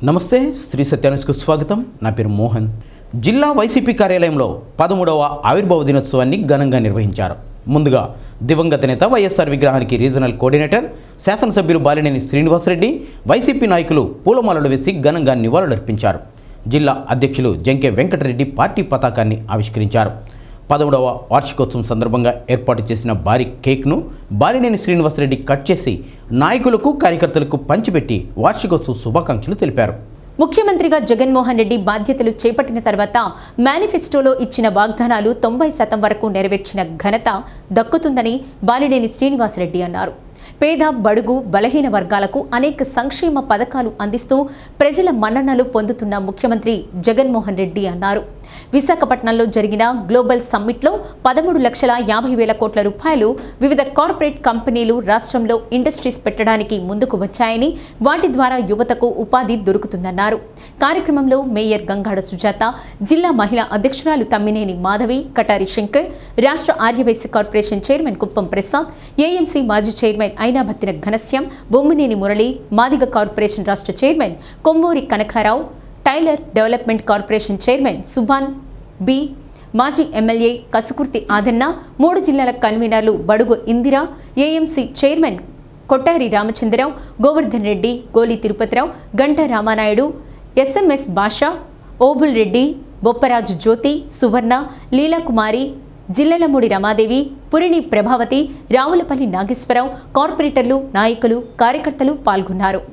నమస్తే శ్రీ సత్యానుష్కు స్వాగతం నా పేరు మోహన్ జిల్లా వైసీపీ కార్యాలయంలో పదమూడవ ఆవిర్భావ దినోత్సవాన్ని ఘనంగా నిర్వహించారు ముందుగా దివంగత నేత వైఎస్ఆర్ విగ్రహానికి రీజనల్ కోఆర్డినేటర్ శాసనసభ్యులు బాలినేని శ్రీనివాసరెడ్డి వైసీపీ నాయకులు పూలమాలలు వేసి ఘనంగా నివాళులర్పించారు జిల్లా అధ్యక్షులు జంకే వెంకటరెడ్డి పార్టీ పతాకాన్ని ఆవిష్కరించారు పదమూడవ వార్షికోత్సవం సందర్భంగా ఏర్పాటు చేసిన భారీ కేక్ను బాలినేని శ్రీనివాసరెడ్డి కట్ చేసి నాయకులకు కార్యకర్తలకు పంచిపెట్టి వార్షికోత్సవ శుభాకాంక్షలు తెలిపారు ముఖ్యమంత్రిగా జగన్మోహన్ రెడ్డి బాధ్యతలు చేపట్టిన తర్వాత మేనిఫెస్టోలో ఇచ్చిన వాగ్దానాలు తొంభై శాతం వరకు నెరవేర్చిన ఘనత దక్కుతుందని బాలినేని శ్రీనివాసరెడ్డి అన్నారు పేద బడుగు బలహీన వర్గాలకు అనేక సంక్షేమ పథకాలు అందిస్తూ ప్రజల మన్ననలు పొందుతున్న ముఖ్యమంత్రి జగన్మోహన్ రెడ్డి అన్నారు విశాఖపట్నంలో జరిగిన గ్లోబల్ సమ్మిట్లో పదమూడు లక్షల యాభై వేల కోట్ల రూపాయలు వివిధ కార్పొరేట్ కంపెనీలు రాష్ట్రంలో ఇండస్ట్రీస్ పెట్టడానికి ముందుకు వచ్చాయని వాటి ద్వారా యువతకు ఉపాధి దొరుకుతుందన్నారు కార్యక్రమంలో మేయర్ గంగాడ సుజాత జిల్లా మహిళా అధ్యక్షురాలు తమ్మినేని మాధవి కటారి శంకర్ రాష్ట్ర Aryavaishya corporation chairman Kuppam Prasad AMC మాజీ చైర్మన్ అయినాభత్తిన ఘనశ్యాం బొమ్మినేని మురళి మాదిగ కార్పొరేషన్ రాష్ట్ర chairman Kommuri Kanakarao tailor development corporation chairman Subhan B మాజీ ఎమ్మెల్యే కసుకుర్తి ఆదన్న మూడు జిల్లాల కన్వీనర్లు బడుగు ఇందిరా ఏఎంసీ చైర్మన్ కొట్టారి రామచంద్రరావు గోవర్ధన్ రెడ్డి గోలి తిరుపతిరావు గంట రామానాయుడు ఎస్ఎంఎస్ భాష ఓబుల్ రెడ్డి బొప్పరాజు జ్యోతి సువర్ణ లీలాకుమారి జిల్లెలమూడి రమాదేవి పురిణి ప్రభావతి రావులపల్లి నాగేశ్వరరావు కార్పొరేటర్లు నాయకులు కార్యకర్తలు పాల్గొన్నారు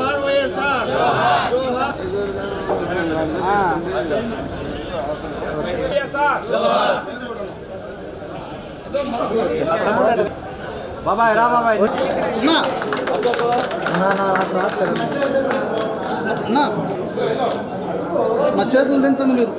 బాబాయ్ రా బాబాయ్ అన్నా మా చేతులు దించండి మీరు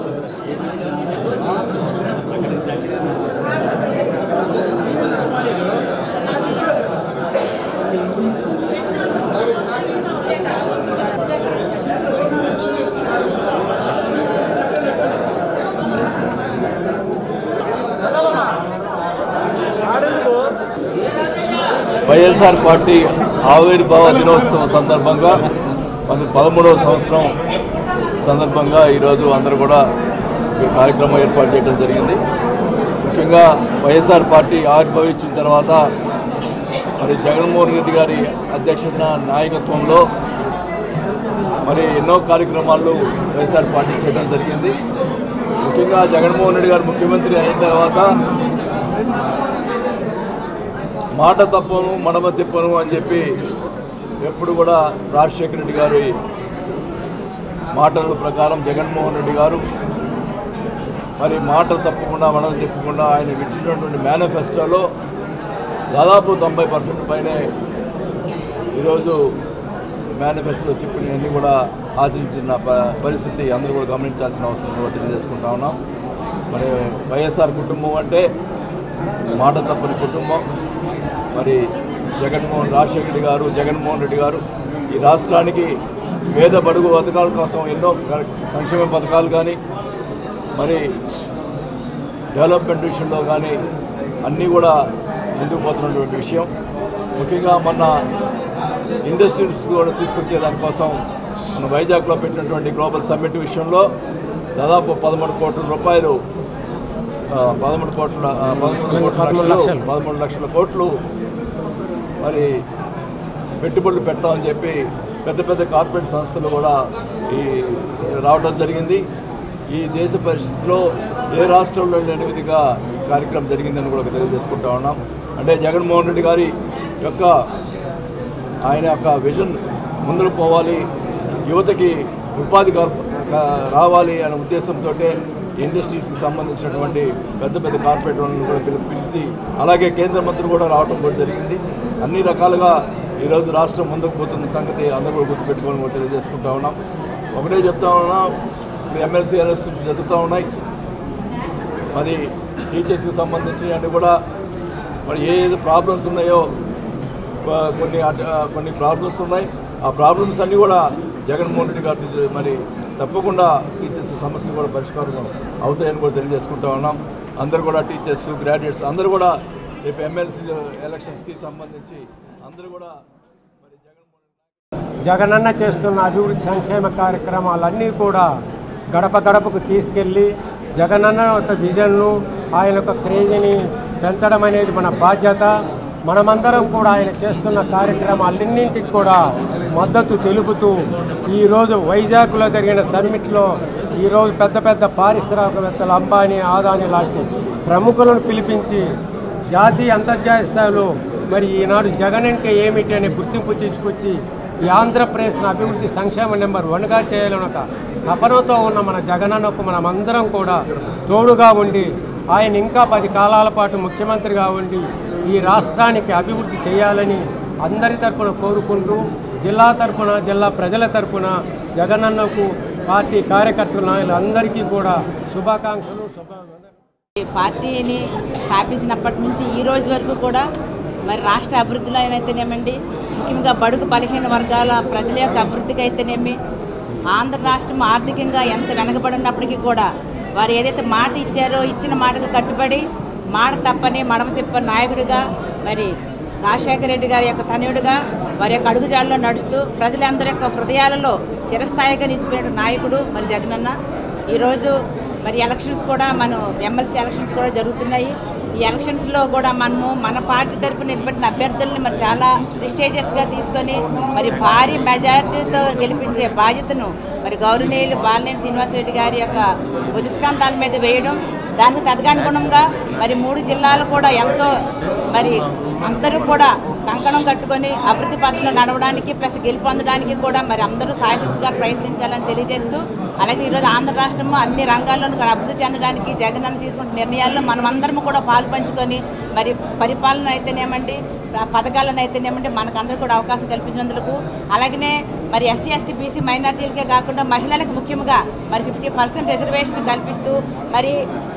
వైఎస్ఆర్ పార్టీ ఆవిర్భావ దినోత్సవం సందర్భంగా మన పదమూడవ సంవత్సరం సందర్భంగా ఈరోజు అందరూ కూడా ఈ కార్యక్రమం ఏర్పాటు చేయడం జరిగింది ముఖ్యంగా వైఎస్ఆర్ పార్టీ ఆవిర్భవించిన తర్వాత మరి జగన్మోహన్ రెడ్డి గారి అధ్యక్షతన నాయకత్వంలో మరి ఎన్నో కార్యక్రమాలు వైఎస్ఆర్ పార్టీ చేయడం జరిగింది ముఖ్యంగా జగన్మోహన్ రెడ్డి గారు ముఖ్యమంత్రి అయిన తర్వాత మాట తప్పను మడమ తిప్పను అని చెప్పి ఎప్పుడు కూడా రాజశేఖర రెడ్డి గారి మాటల ప్రకారం జగన్మోహన్ రెడ్డి గారు మరి మాట తప్పకుండా మడమ తిప్పకుండా ఆయన ఇచ్చినటువంటి మేనిఫెస్టోలో దాదాపు తొంభై పర్సెంట్ పైనే ఈరోజు మేనిఫెస్టో చెప్పినవన్నీ కూడా ఆచరించిన ప- పరిస్థితి అందరూ కూడా గమనించాల్సిన అవసరం కూడా తెలియజేసుకుంటా ఉన్నాం మరి వైఎస్ఆర్ కుటుంబం అంటే మాట తప్పని కుటుంబం మరి జగన్మోహన్ రాజశేఖర రెడ్డి గారు జగన్మోహన్ రెడ్డి గారు ఈ రాష్ట్రానికి పేద బడుగు పథకాల కోసం ఎన్నో క- సంక్షేమ పథకాలు కానీ మరి డెవలప్మెంట్ విషయంలో కానీ అన్నీ కూడా ముందుకు పోతున్నటువంటి విషయం ముఖ్యంగా మొన్న ఇండస్ట్రీస్ కూడా తీసుకొచ్చే దానికోసం మన వైజాగ్లో పెట్టినటువంటి గ్లోబల్ సమ్మిట్ విషయంలో దాదాపు పదమూడు కోట్ల రూపాయలు ఆ, పదమూడు కోట్ల ఆ, పదమూడు కోట్ల లక్షలు పదమూడు లక్షల కోట్లు మరి పెట్టుబడులు పెడతామని చెప్పి పెద్ద పెద్ద కార్పొరేట్ సంస్థలు కూడా ఈ రావడం జరిగింది ఈ దేశ పరిస్థితిలో ఏ రాష్ట్రంలో లేని విధిగా ఈ కార్యక్రమం జరిగిందని కూడా తెలియజేసుకుంటా ఉన్నాం అంటే జగన్మోహన్ రెడ్డి గారి యొక్క ఆయన యొక్క విజన్ ముందుకు పోవాలి యువతకి ఉపాధి కల్ప- కా- రావాలి అనే ఉద్దేశంతో ఇండస్ట్రీస్కి సంబంధించినటువంటి పెద్ద పెద్ద కార్పొరేట్ వాళ్ళని కూడా పిలి- పిలిచి అలాగే కేంద్ర మంత్రులు కూడా రావడం కూడా జరిగింది అన్ని రకాలుగా ఈరోజు రాష్ట్రం ముందుకు పోతున్న సంగతి అందరూ కూడా గుర్తుపెట్టుకోవాలని కూడా తెలియజేసుకుంటా ఉన్నాం ఒకటే చెప్తా ఉన్నాం ఇప్పుడు ఎమ్మెల్సీ ఎలక్షన్స్ జరుగుతూ ఉన్నాయి మరి టీచర్స్కి సంబంధించినవన్నీ కూడా మరి ఏ ఏది ప్రాబ్లమ్స్ ఉన్నాయో కొ- కొన్ని అడ్- ఆ, కొన్ని ప్రాబ్లమ్స్ ఉన్నాయి ఆ ప్రాబ్లమ్స్ అన్నీ కూడా జగన్మోహన్ రెడ్డి గారు మరి తప్పకుండా టీచర్స్ సమస్యలు కూడా పరిష్కారం అవుతాయని కూడా తెలియజేసుకుంటా ఉన్నాం అందరూ కూడా టీచర్స్ గ్రాడ్యుయేట్స్ అందరూ కూడా రేపు ఎమ్మెల్సీ ఎలక్షన్స్కి సంబంధించి అందరూ కూడా మరి జగన్మోహన్ జగనన్న చేస్తున్న అభివృద్ధి సంక్షేమ కార్యక్రమాలన్నీ కూడా గడప గడపకు తీసుకెళ్ళి జగనన్న యొక్క విజన్ను ఆయన యొక్క క్రేజీని పెంచడం అనేది మన బాధ్యత మనమందరం కూడా ఆయన చేస్తున్న కార్యక్రమాలన్నింటికి కూడా మద్దతు తెలుపుతూ ఈరోజు వైజాగ్లో జరిగిన సమ్మిట్లో ఈరోజు పెద్ద పెద్ద పారిశ్రామికవేత్తలు అంబానీ ఆదాని లాంటి ప్రముఖులను పిలిపించి జాతీయ అంతర్జాతీయ స్థాయిలో మరి ఈనాడు జగన్ అంటే ఏమిటి అనే గుర్తింపు తీసుకొచ్చి ఈ ఆంధ్రప్రదేశ్ను అభివృద్ధి సంక్షేమ నెంబర్ వన్గా చేయాలని ఒక తపనతో ఉన్న మన జగనన్నకు మనమందరం కూడా తోడుగా ఉండి ఆయన ఇంకా పది కాలాల పాటు ముఖ్యమంత్రిగా ఉండి ఈ రాష్ట్రానికి అభివృద్ధి చేయాలని అందరి తరపున కోరుకుంటూ జిల్లా తరపున జిల్లా ప్రజల తరపున జగనన్నకు పార్టీ కార్యకర్తల నాయకులందరికీ కూడా శుభాకాంక్షలు శుభాకాంక్షలు ఈ పార్టీని స్థాపించినప్పటి నుంచి ఈ రోజు వరకు కూడా మరి రాష్ట్ర అభివృద్ధిలో అయితేనేమండి ముఖ్యంగా బడుగు బలహీన వర్గాల ప్రజల యొక్క అభివృద్ధికి అయితేనేమి ఆంధ్ర రాష్ట్రం ఆర్థికంగా ఎంత వెనకబడి ఉన్నప్పటికీ కూడా వారు ఏదైతే మాట ఇచ్చారో ఇచ్చిన మాటకు కట్టుబడి మాట తప్పని మడమ తిప్పని నాయకుడిగా మరి రాజశేఖర రెడ్డి గారి యొక్క తనయుడిగా వారి యొక్క అడుగుజాడలో నడుస్తూ ప్రజలందరి యొక్క హృదయాలలో చిరస్థాయిగా నిలిచిపోయిన నాయకుడు మరి జగనన్న ఈరోజు మరి ఎలక్షన్స్ కూడా మనం ఎమ్మెల్సీ ఎలక్షన్స్ కూడా జరుగుతున్నాయి ఈ ఎలక్షన్స్లో కూడా మనము మన పార్టీ తరఫున నిలబెట్టిన అభ్యర్థుల్ని మరి చాలా ప్రిస్టేజియస్గా తీసుకొని మరి భారీ మెజారిటీతో గెలిపించే బాధ్యతను మరి గౌరవనీయులు బాలినేని శ్రీనివాసరెడ్డి గారి యొక్క భుజస్కంధాల మీద వేయడం దానికి తదనుగుణంగా మరి మూడు జిల్లాలు కూడా ఎంతో మరి అందరూ కూడా కంకణం కట్టుకొని అభివృద్ధి పథంలో నడవడానికి ప్లస్ గెలుపొందడానికి కూడా మరి అందరూ సాయశక్తిగా ప్రయత్నించాలని తెలియజేస్తూ అలాగే ఈరోజు ఆంధ్ర రాష్ట్రము అన్ని రంగాల్లోనూ కూడా అభివృద్ధి చెందడానికి జగనన్న తీసుకుంటున్న నిర్ణయాల్లో మనమందరం కూడా పాలు పంచుకొని మరి పరిపాలన అయితేనేమండి ప- పథకాలను అయితేనేమంటే మనకందరూ కూడా అవకాశం కల్పించినందుకు అలాగనే మరి ఎస్సీ ఎస్టీ బీసీ మైనార్టీలకే కాకుండా మహిళలకు ముఖ్యంగా మరి ఫిఫ్టీ పర్సెంట్ రిజర్వేషన్ కల్పిస్తూ మరి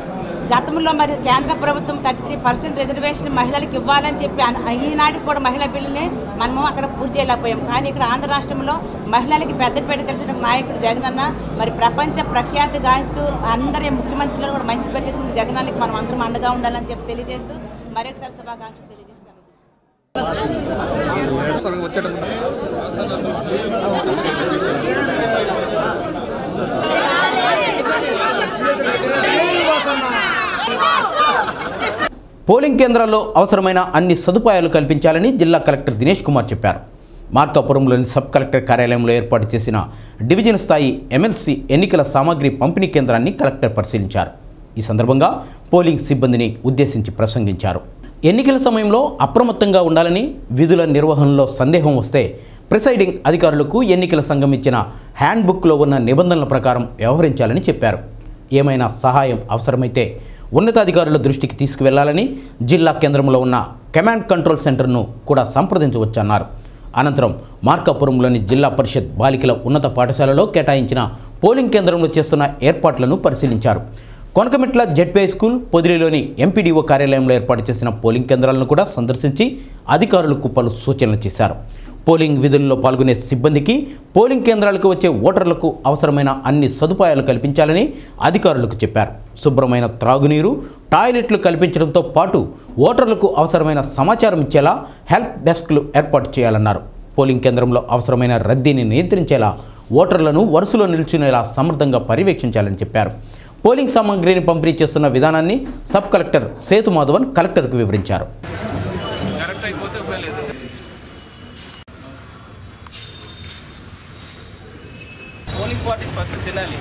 గతంలో మరి కేంద్ర ప్రభుత్వం థర్టీ త్రీ పర్సెంట్ రిజర్వేషన్ మహిళలకు ఇవ్వాలని చెప్పి అన- ఈనాటికి కూడా మహిళా బిల్లుని మనము అక్కడ పూర్తి చేయలేకపోయాం కానీ ఇక్కడ ఆంధ్ర రాష్ట్రంలో మహిళలకి పెద్దపేట కలిగిన నాయకుడు జగనన్న మరి ప్రపంచ ప్రఖ్యాతి గాంచుతూ అందరి ముఖ్యమంత్రులు కూడా మంచి పేరు తెచ్చుకున్న జగనానికి మనం అందరం అండగా ఉండాలని చెప్పి తెలియజేస్తూ మరొకసారి శుభాకాంక్షలు తెలియజేస్తాను పోలింగ్ కేంద్రాల్లో అవసరమైన అన్ని సదుపాయాలు కల్పించాలని జిల్లా కలెక్టర్ దినేష్ కుమార్ చెప్పారు మార్కాపురంలోని సబ్ కలెక్టర్ కార్యాలయంలో ఏర్పాటు చేసిన డివిజన్ స్థాయి ఎమ్మెల్సీ ఎన్నికల సామాగ్రి పంపిణీ కేంద్రాన్ని కలెక్టర్ పరిశీలించారు ఈ సందర్భంగా పోలింగ్ సిబ్బందిని ఉద్దేశించి ప్రసంగించారు ఎన్నికల సమయంలో అప్రమత్తంగా ఉండాలని విధుల నిర్వహణలో సందేహం వస్తే ప్రిసైడింగ్ అధికారులకు ఎన్నికల సంఘం ఇచ్చిన హ్యాండ్బుక్లో ఉన్న నిబంధనల ప్రకారం వ్యవహరించాలని చెప్పారు ఏమైనా సహాయం అవసరమైతే ఉన్నతాధికారుల దృష్టికి తీసుకువెళ్లాలని జిల్లా కేంద్రంలో ఉన్న కమాండ్ కంట్రోల్ సెంటర్ను కూడా సంప్రదించవచ్చన్నారు అనంతరం మార్కాపురంలోని జిల్లా పరిషత్ బాలికల ఉన్నత పాఠశాలలో కేటాయించిన పోలింగ్ కేంద్రంలో చేస్తున్న ఏర్పాట్లను పరిశీలించారు కొనకమిట్ల జెడ్పీఐ స్కూల్ పొదిలిలోని ఎంపీడీఓ కార్యాలయంలో ఏర్పాటు చేసిన పోలింగ్ కేంద్రాలను కూడా సందర్శించి అధికారులకు పలు సూచనలు చేశారు పోలింగ్ విధుల్లో పాల్గొనే సిబ్బందికి పోలింగ్ కేంద్రాలకు వచ్చే ఓటర్లకు అవసరమైన అన్ని సదుపాయాలు కల్పించాలని అధికారులకు చెప్పారు శుభ్రమైన త్రాగునీరు టాయిలెట్లు కల్పించడంతో పాటు ఓటర్లకు అవసరమైన సమాచారం ఇచ్చేలా హెల్ప్ డెస్క్లు ఏర్పాటు చేయాలన్నారు పోలింగ్ కేంద్రంలో అవసరమైన రద్దీని నియంత్రించేలా ఓటర్లను వరుసలో నిల్చునేలా సమర్థంగా పర్యవేక్షించాలని చెప్పారు పోలింగ్ సామాగ్రిని పంపిణీ చేస్తున్న విధానాన్ని సబ్ కలెక్టర్ సేతు మాధవన్ కలెక్టర్కు వివరించారు పోలింగ్ పార్టీస్ ఫస్ట్ తినాలి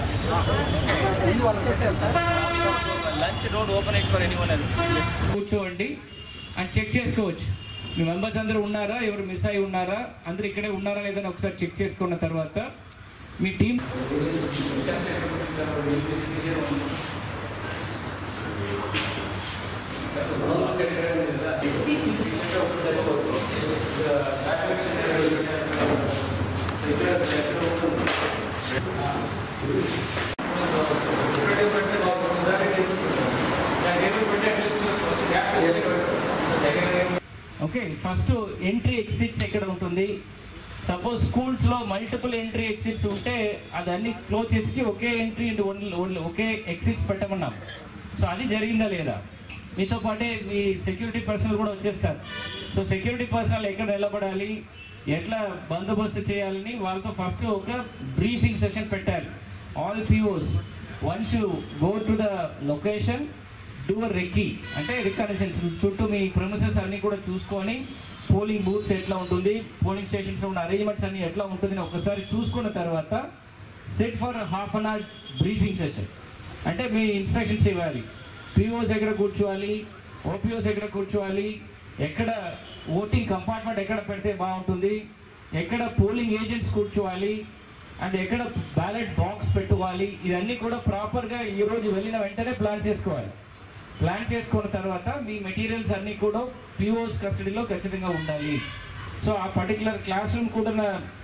lunch don't open it for anyone else కూర్చోండి అండ్ చెక్ చేసుకోవచ్చు మీ మెంబర్స్ అందరూ ఉన్నారా ఎవరు మిస్ అయి ఉన్నారా అందరూ ఇక్కడే ఉన్నారా లేదని ఒకసారి చెక్ చేసుకున్న తర్వాత మీ team okay first entry exits ఎక్కడ ఉంటుంది సపోజ్ స్కూల్స్లో మల్టిపుల్ ఎంట్రీ ఎగ్జిట్స్ ఉంటే అదన్నీ క్లోజ్ చేసేసి ఒకే ఎంట్రీ అండ్ ఓన్లీ ఓన్లీ ఒకే ఎగ్జిట్స్ పెట్టమన్నాం సో అది జరిగిందా లేదా మీతో పాటే మీ సెక్యూరిటీ పర్సనల్ కూడా వచ్చేస్తారు సో సెక్యూరిటీ పర్సనల్ ఎక్కడ నిలబడాలి ఎట్లా బందోబస్తు చేయాలని వాళ్ళతో ఫస్ట్ ఒక బ్రీఫింగ్ సెషన్ పెట్టాలి all POs once you go to the location do recce అంటే రికనెసెన్స్ చుట్టూ మీ ప్రొమిసెస్ అన్నీ కూడా చూసుకొని పోలింగ్ బూత్స్ ఎట్లా ఉంటుంది పోలింగ్ స్టేషన్స్లో ఉన్న అరేంజ్మెంట్స్ అన్ని ఎట్లా ఉంటుందని ఒకసారి చూసుకున్న తర్వాత set for half an hour briefing session అంటే మీ ఇన్స్ట్రక్షన్స్ ఇవ్వాలి పిఓస్ ఎక్కడ కూర్చోవాలి ఓపీఓస్ ఎక్కడ కూర్చోవాలి ఎక్కడ ఓటింగ్ కంపార్ట్మెంట్ ఎక్కడ పెడితే బాగుంటుంది ఎక్కడ పోలింగ్ ఏజెంట్స్ కూర్చోవాలి అండ్ ఎక్కడ బ్యాలెట్ బాక్స్ పెట్టుకోవాలి ఇవన్నీ కూడా ప్రాపర్గా ఈరోజు వెళ్ళిన వెంటనే ప్లాన్ చేసుకోవాలి ప్లాన్ చేసుకున్న తర్వాత మీ మెటీరియల్స్ అన్నీ కూడా పిఓస్ కస్టడీలో ఖచ్చితంగా ఉండాలి సో ఆ పర్టికులర్ క్లాస్ రూమ్ కూడా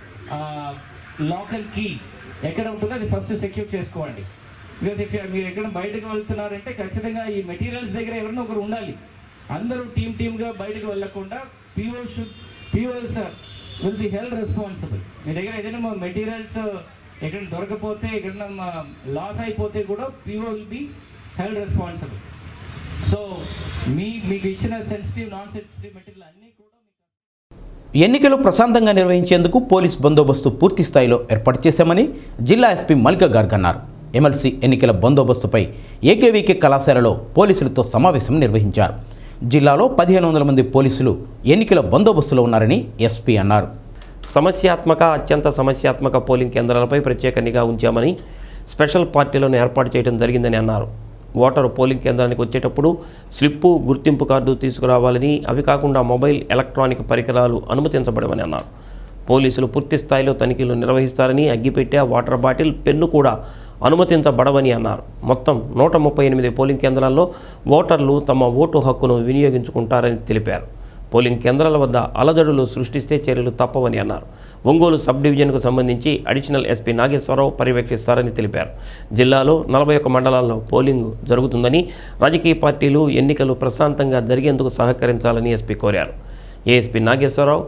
లోకల్ కీ ఎక్కడ ఉంటుందో అది ఫస్ట్ సెక్యూర్ చేసుకోండి బికాస్ ఇఫ్ మీరు ఎక్కడ బయటకు వెళ్తున్నారంటే ఖచ్చితంగా ఈ మెటీరియల్స్ దగ్గర ఎవరైనా ఒకరు ఉండాలి అందరూ టీమ్ టీమ్గా బయటకు వెళ్ళకుండా PO should POs will be held responsible మీ దగ్గర ఏదైనా మెటీరియల్స్ ఎక్కడ దొరకపోతే ఎక్కడైనా లాస్ అయిపోతే కూడా PO will be held responsible so మీ మీకు ఇచ్చిన సెన్సిటివ్ నాన్ సెన్సిటివ్ మెటీరియల్ అన్నీ కూడా ఎన్నికలు ప్రశాంతంగా నిర్వహించేందుకు పోలీస్ బందోబస్తు పూర్తి స్థాయిలో ఏర్పాటు చేశామని జిల్లా ఎస్పీ మల్లిక గార్గ్ అన్నారు ఎమ్మెల్సీ ఎన్నికల బందోబస్తుపై ఏకేవీకే కళాశాలలో పోలీసులతో సమావేశం నిర్వహించారు జిల్లాలో పదిహేను వందల మంది పోలీసులు ఎన్నికల బందోబస్తులో ఉన్నారని ఎస్పీ అన్నారు సమస్యాత్మక అత్యంత సమస్యాత్మక పోలింగ్ కేంద్రాలపై ప్రత్యేక నిఘా ఉంచామని స్పెషల్ పార్టీలను ఏర్పాటు చేయడం జరిగిందని అన్నారు ఓటరు పోలింగ్ కేంద్రానికి వచ్చేటప్పుడు స్లిప్పు గుర్తింపు కార్డు తీసుకురావాలని అవి కాకుండా మొబైల్ ఎలక్ట్రానిక్ పరికరాలు అనుమతించబడమని అన్నారు పోలీసులు పూర్తి స్థాయిలో తనిఖీలు నిర్వహిస్తారని అగ్గిపెట్టె వాటర్ బాటిల్ పెన్ను కూడా అనుమతించబడవని అన్నారు మొత్తం నూట ముప్పై ఎనిమిది పోలింగ్ కేంద్రాల్లో ఓటర్లు తమ ఓటు హక్కును వినియోగించుకుంటారని తెలిపారు పోలింగ్ కేంద్రాల వద్ద అలజడులు సృష్టిస్తే చర్యలు తప్పవని అన్నారు ఒంగోలు సబ్ డివిజన్కు సంబంధించి అడిషనల్ ఎస్పీ నాగేశ్వరరావు పర్యవేక్షిస్తారని తెలిపారు జిల్లాలో నలభై ఒక్క మండలాల్లో పోలింగ్ జరుగుతుందని రాజకీయ పార్టీలు ఎన్నికలు ప్రశాంతంగా జరిగేందుకు సహకరించాలని ఎస్పీ కోరారు ASP Nageswararao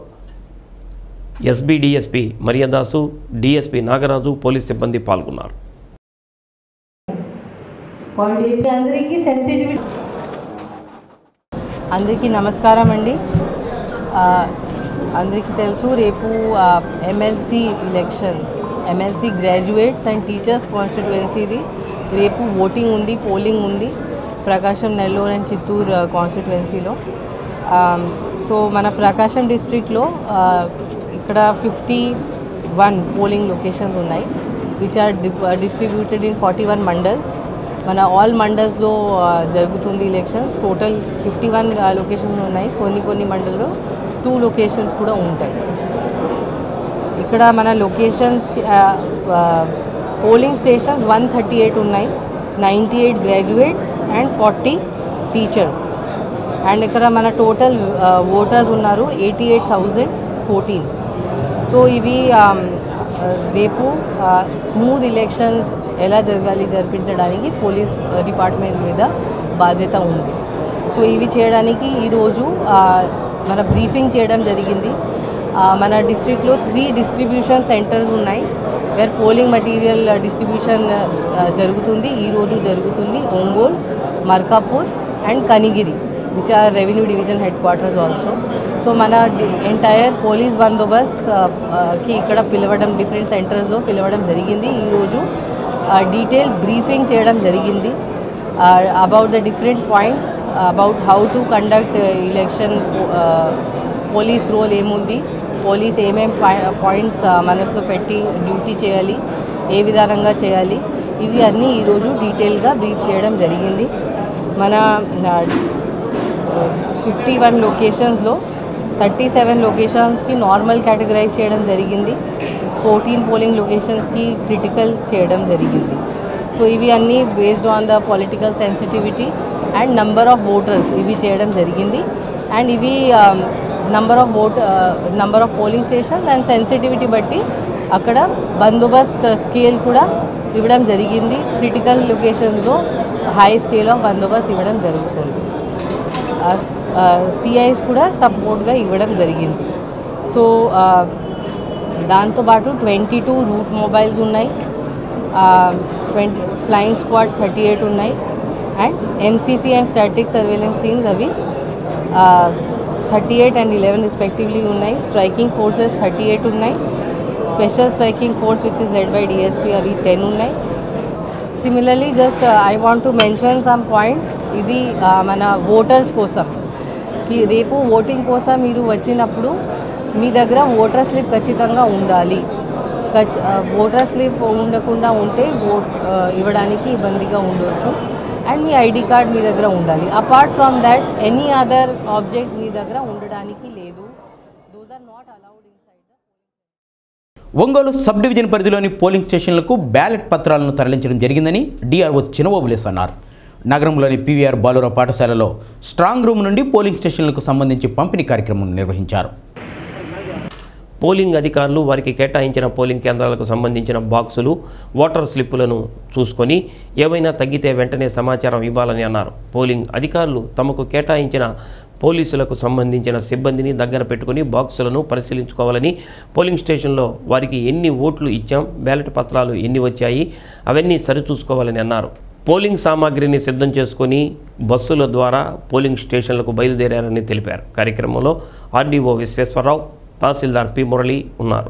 SB DSP Mariyadasu DSP Nagaraju police సిబ్బంది పాల్గొన్నారు అందరికీ సెన్సిటివిటీ అందరికీ నమస్కారం అండి ఆ, అందరికీ తెలుసు రేపు MLC election MLC graduates and teachers కాన్స్టిట్యుయెన్సీది రేపు ఓటింగ్ ఉంది పోలింగ్ ఉంది ప్రకాశం నెల్లూరు అండ్ చిత్తూరు కాన్స్టిట్యుయెన్సీలో సో మన ప్రకాశం డిస్ట్రిక్ట్లో ఇక్కడ ఫిఫ్టీ వన్ పోలింగ్ లొకేషన్స్ ఉన్నాయి which are distributed in forty one mandals మన ఆల్ మండల్స్లో జరుగుతుంది elections total fifty one locations ఉన్నాయి కొన్ని కొన్ని మండల్లో టూ లొకేషన్స్ కూడా ఉంటాయి ఇక్కడ మన locations polling stations one thirty eight ఉన్నాయి ninety eight graduates and forty teachers and ఇక్కడ మన టోటల్ ఓటర్స్ ఉన్నారు eighty eight thousand fourteen so ఇవి um, uh, రేపు స్మూత్ ఎలక్షన్స్ ఎలా జరగాలి జరిపించడానికి పోలీస్ డిపార్ట్మెంట్ మీద బాధ్యత ఉంది సో ఇవి చేయడానికి ఈరోజు మన బ్రీఫింగ్ చేయడం జరిగింది ఆ, మన డిస్ట్రిక్ట్లో త్రీ డిస్ట్రిబ్యూషన్ సెంటర్స్ ఉన్నాయి వేర్ పోలింగ్ మెటీరియల్ డిస్ట్రిబ్యూషన్ జరుగుతుంది ఈరోజు జరుగుతుంది Ongole Markapur and Kanigiri which are revenue division head quarters also so మన ఎంటైర్ పోలీస్ బందోబస్త్ ఆ, ఆ, కి ఇక్కడ పిలవడం డిఫరెంట్ సెంటర్స్లో పిలవడం జరిగింది ఈరోజు డీటెయిల్ బ్రీఫింగ్ చేయడం జరిగింది about the different points about how to conduct election police role ఏముంది పోలీస్ ఏమేం పాయింట్స్ మనసులో పెట్టి డ్యూటీ చేయాలి ఏ విధానంగా చేయాలి ఇవి అన్నీ ఈరోజు డీటెయిల్గా బ్రీఫ్ చేయడం జరిగింది మన ఫిఫ్టీ వన్ లొకేషన్స్లో థర్టీ సెవెన్ లొకేషన్స్కి నార్మల్ కేటగరైజ్ చేయడం జరిగింది ఫోర్టీన్ పోలింగ్ లొకేషన్స్కి క్రిటికల్ చేయడం జరిగింది సో ఇవి అన్నీ based on the political sensitivity and number of voters ఇవి చేయడం జరిగింది అండ్ ఇవి number of vote number of polling stations and sensitivity బట్టి అక్కడ బందోబస్త్ స్కేల్ కూడా ఇవ్వడం జరిగింది క్రిటికల్ లొకేషన్స్లో హై స్కేల్ ఆఫ్ బందోబస్త్ ఇవ్వడం జరుగుతుంది సిఐస్ కూడా సపోర్ట్గా ఇవ్వడం జరిగింది సో దాంతోపాటు ట్వంటీ టూ రూట్ మొబైల్స్ ఉన్నాయి twenty flying squads thirty eight ఉన్నాయి and NCC and static surveillance teams అవి thirty eight and eleven respectively ఉన్నాయి స్ట్రైకింగ్ ఫోర్సెస్ థర్టీ ఎయిట్ ఉన్నాయి special striking force which is led by DSP అవి ten ఉన్నాయి similarly just I want to mention some points ఇది uh, మన voters కోసం ఈ రేపు ఓటింగ్ కోసం మీరు వచ్చినప్పుడు మీ దగ్గర ఓటర్ స్లిప్ ఖచ్చితంగా ఉండాలి ఓటర్ స్లిప్ ఉండకుండా ఉంటే ఓట్ ఇవ్వడానికి ఇబ్బందిగా ఉండవచ్చు అండ్ మీ ఐడి కార్డ్ మీ దగ్గర ఉండాలి apart from that any other object మీ దగ్గర ఉండడానికి లేదు those are not allowed Ongole sub division పరిధిలోని పోలింగ్ స్టేషన్లకు బ్యాలెట్ పత్రాలను తరలించడం జరిగిందని డిఆర్ఓ చినవోబులేస్ అన్నారు నగరంలోని పీవీఆర్ బాలుర పాఠశాలలో స్ట్రాంగ్ రూమ్ నుండి పోలింగ్ స్టేషన్లకు సంబంధించి పంపిణీ కార్యక్రమం నిర్వహించారు పోలింగ్ అధికారులు వారికి కేటాయించిన పోలింగ్ కేంద్రాలకు సంబంధించిన బాక్సులు ఓటర్ స్లిప్పులను చూసుకొని ఏవైనా తగ్గితే వెంటనే సమాచారం ఇవ్వాలని అన్నారు పోలింగ్ అధికారులు తమకు కేటాయించిన పోలీసులకు సంబంధించిన సిబ్బందిని దగ్గర పెట్టుకుని బాక్సులను పరిశీలించుకోవాలని పోలింగ్ స్టేషన్లో వారికి ఎన్ని ఓట్లు ఇచ్చాం బ్యాలెట్ పత్రాలు ఎన్ని వచ్చాయి అవన్నీ సరిచూసుకోవాలని అన్నారు పోలింగ్ సామాగ్రిని సిద్ధం చేసుకొని బస్సుల ద్వారా పోలింగ్ స్టేషన్లకు బయలుదేరారని తెలిపారు కార్యక్రమంలో ఆర్డీఓ విశ్వేశ్వరరావు తహసీల్దార్ పి మురళి ఉన్నారు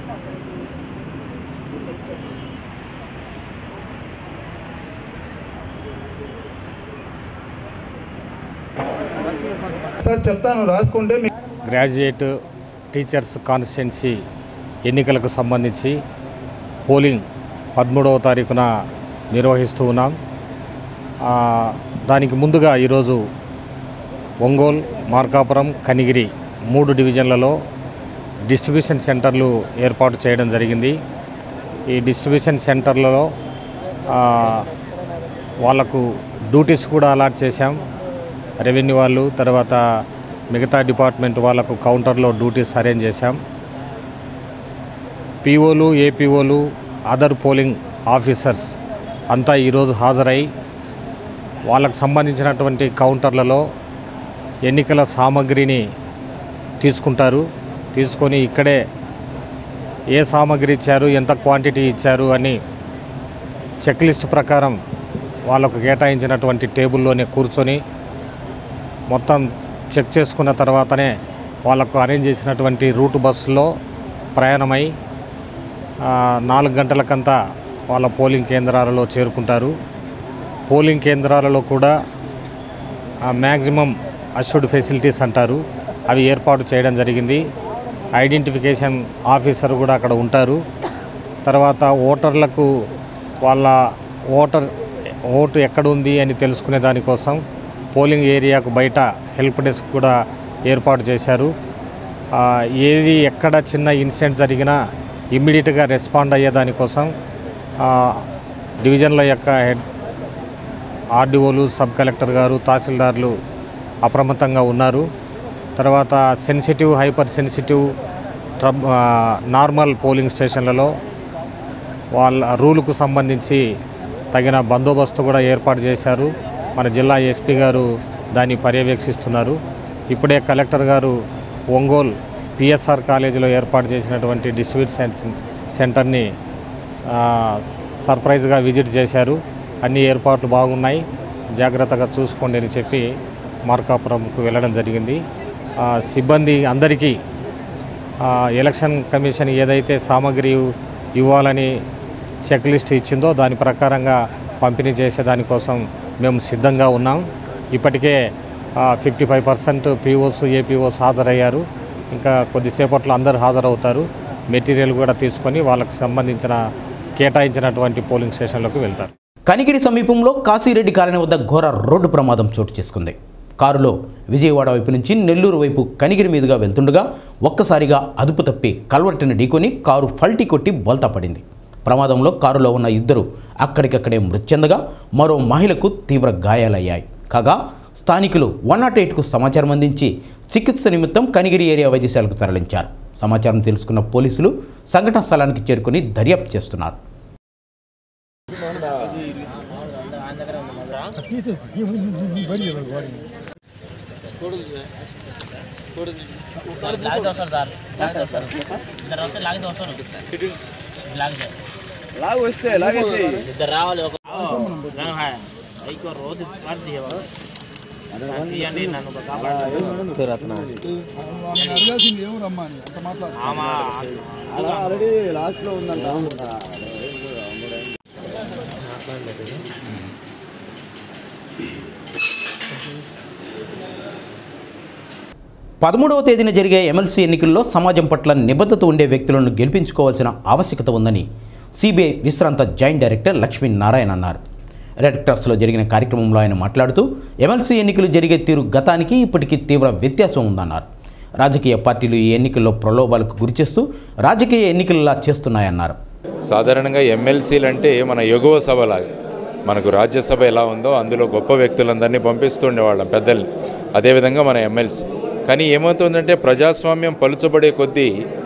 సార్ చెప్తాను రాసుకుంటే మీ గ్రాడ్యుయేట్ టీచర్స్ కాన్స్టిట్యున్సీ ఎన్నికలకు సంబంధించి పోలింగ్ పదమూడవ తారీఖున నిర్వహిస్తూ ఉన్నాం ఆ, దానికి ముందుగా ఈరోజు ఒంగోలు మార్కాపురం కనిగిరి మూడు డివిజన్లలో డిస్ట్రిబ్యూషన్ సెంటర్లు ఏర్పాటు చేయడం జరిగింది ఈ డిస్ట్రిబ్యూషన్ సెంటర్లలో ఆ, వాళ్ళకు డ్యూటీస్ కూడా అలాట్ చేశాం రెవెన్యూ వాళ్ళు తర్వాత మిగతా డిపార్ట్మెంట్ వాళ్ళకు కౌంటర్లో డ్యూటీస్ అరేంజ్ చేశాం పీఓలు ఏపీఓలు అదర్ పోలింగ్ ఆఫీసర్స్ అంతా ఈరోజు హాజరై వాళ్ళకు సంబంధించినటువంటి కౌంటర్లలో ఎన్నికల సామగ్రిని తీసుకుంటారు తీసుకొని ఇక్కడే ఏ సామగ్రి ఇచ్చారు ఎంత క్వాంటిటీ ఇచ్చారు అని చెక్ లిస్ట్ ప్రకారం వాళ్ళకు కేటాయించినటువంటి టేబుల్లోనే కూర్చొని మొత్తం చెక్ చేసుకున్న తర్వాతనే వాళ్ళకు అరేంజ్ చేసినటువంటి రూట్ బస్సులో ప్రయాణమై ఆ, నాలుగు గంటలకంతా వాళ్ళ పోలింగ్ కేంద్రాలలో చేరుకుంటారు పోలింగ్ కేంద్రాలలో కూడా మ్యాక్సిమం అష్యూర్డ్ ఫెసిలిటీస్ అంటారు అవి ఏర్పాటు చేయడం జరిగింది ఐడెంటిఫికేషన్ ఆఫీసర్ కూడా అక్కడ ఉంటారు తర్వాత ఓటర్లకు వాళ్ళ ఓటర్ ఓటు ఎక్కడ ఉంది అని తెలుసుకునే దానికోసం పోలింగ్ ఏరియాకు బయట హెల్ప్ డెస్క్ కూడా ఏర్పాటు చేశారు ఆ, ఏది ఎక్కడ చిన్న ఇన్సిడెంట్ జరిగినా ఇమ్మీడియట్గా రెస్పాండ్ అయ్యే దానికోసం ఆ, డివిజన్ల యొక్క హెడ్ ఆర్డీఓలు సబ్ కలెక్టర్ గారు తహసీల్దార్లు అప్రమత్తంగా ఉన్నారు తర్వాత సెన్సిటివ్ హైపర్ సెన్సిటివ్ ట్రబ్ ఆ, నార్మల్ పోలింగ్ స్టేషన్లలో వాళ్ళ రూలుకు సంబంధించి తగిన బందోబస్తు కూడా ఏర్పాటు చేశారు మన జిల్లా ఎస్పీ గారు దాన్ని పర్యవేక్షిస్తున్నారు ఇప్పుడే కలెక్టర్ గారు ఒంగోలు పిఎస్ఆర్ కాలేజీలో ఏర్పాటు చేసినటువంటి డిస్ట్రిబ్యూట్ సెం- సెంటర్ని ఆ, సర్ప్రైజ్గా విజిట్ చేశారు అన్ని ఏర్పాట్లు బాగున్నాయి జాగ్రత్తగా చూసుకోండి అని చెప్పి మార్కాపురంకు వెళ్ళడం జరిగింది ఆ, సిబ్బంది అందరికీ ఆ, ఎలక్షన్ కమిషన్ ఏదైతే సామాగ్రి ఇవ్వాలని చెక్ లిస్ట్ ఇచ్చిందో దాని ప్రకారంగా పంపిణీ చేసే దానికోసం మేము సిద్ధంగా ఉన్నాం ఇప్పటికే fifty five percent POs APOs హాజరయ్యారు ఇంకా కొద్దిసేపట్లో అందరూ హాజరవుతారు మెటీరియల్ కూడా తీసుకొని వాళ్ళకి సంబంధించిన కేటాయించినటువంటి పోలింగ్ స్టేషన్లకు వెళ్తారు కనిగిరి సమీపంలో కాశీరెడ్డి కాలనీ వద్ద ఘోర రోడ్డు ప్రమాదం చోటు చేసుకుంది కారులో విజయవాడ వైపు నుంచి నెల్లూరు వైపు కనిగిరి మీదుగా వెళ్తుండగా ఒక్కసారిగా అదుపు తప్పి కల్వర్టిని ఢీకొని కారు ఫల్టీ కొట్టి బోల్తా పడింది ప్రమాదంలో కారులో ఉన్న ఇద్దరు అక్కడికక్కడే మృతి చెందగా మరో మహిళకు తీవ్ర గాయాలయ్యాయి కాగా స్థానికులు వన్ నాట్ ఎయిట్కు సమాచారం అందించి చికిత్స నిమిత్తం కనిగిరి ఏరియా వైద్యశాలకు తరలించారు సమాచారం తెలుసుకున్న పోలీసులు సంఘటన స్థలానికి చేరుకుని దర్యాప్తు చేస్తున్నారు లాగు వస్తే లాగేసి ఇద్దరు రావాలి ఒక రోజు అడగాల్సింది ఏమో రమ్మా అని అంత మాట్లాడు ఆల్రెడీ లాస్ట్లో ఉందంట పదమూడవ తేదీన జరిగే ఎమ్మెల్సీ ఎన్నికల్లో సమాజం పట్ల నిబద్ధత ఉండే వ్యక్తులను గెలిపించుకోవాల్సిన ఆవశ్యకత ఉందని సిబిఐ విశ్రాంత జాయింట్ డైరెక్టర్ లక్ష్మీ నారాయణ అన్నారు రెడ్ క్రాస్లో జరిగిన కార్యక్రమంలో ఆయన మాట్లాడుతూ ఎమ్మెల్సీ ఎన్నికలు జరిగే తీరు గతానికి ఇప్పటికీ తీవ్ర వ్యత్యాసం ఉందన్నారు రాజకీయ పార్టీలు ఈ ఎన్నికల్లో ప్రలోభాలకు గురిచేస్తూ రాజకీయ ఎన్నికలలా చేస్తున్నాయన్నారు సాధారణంగా ఎమ్మెల్సీలు అంటే మన ఎగువ సభలాగా మనకు రాజ్యసభ ఎలా ఉందో అందులో గొప్ప వ్యక్తులందరినీ పంపిస్తుండేవాళ్ళం పెద్దల్ని అదేవిధంగా మన ఎమ్మెల్సీ కానీ ఏమవుతుందంటే ప్రజాస్వామ్యం పలుచబడే కొద్దీ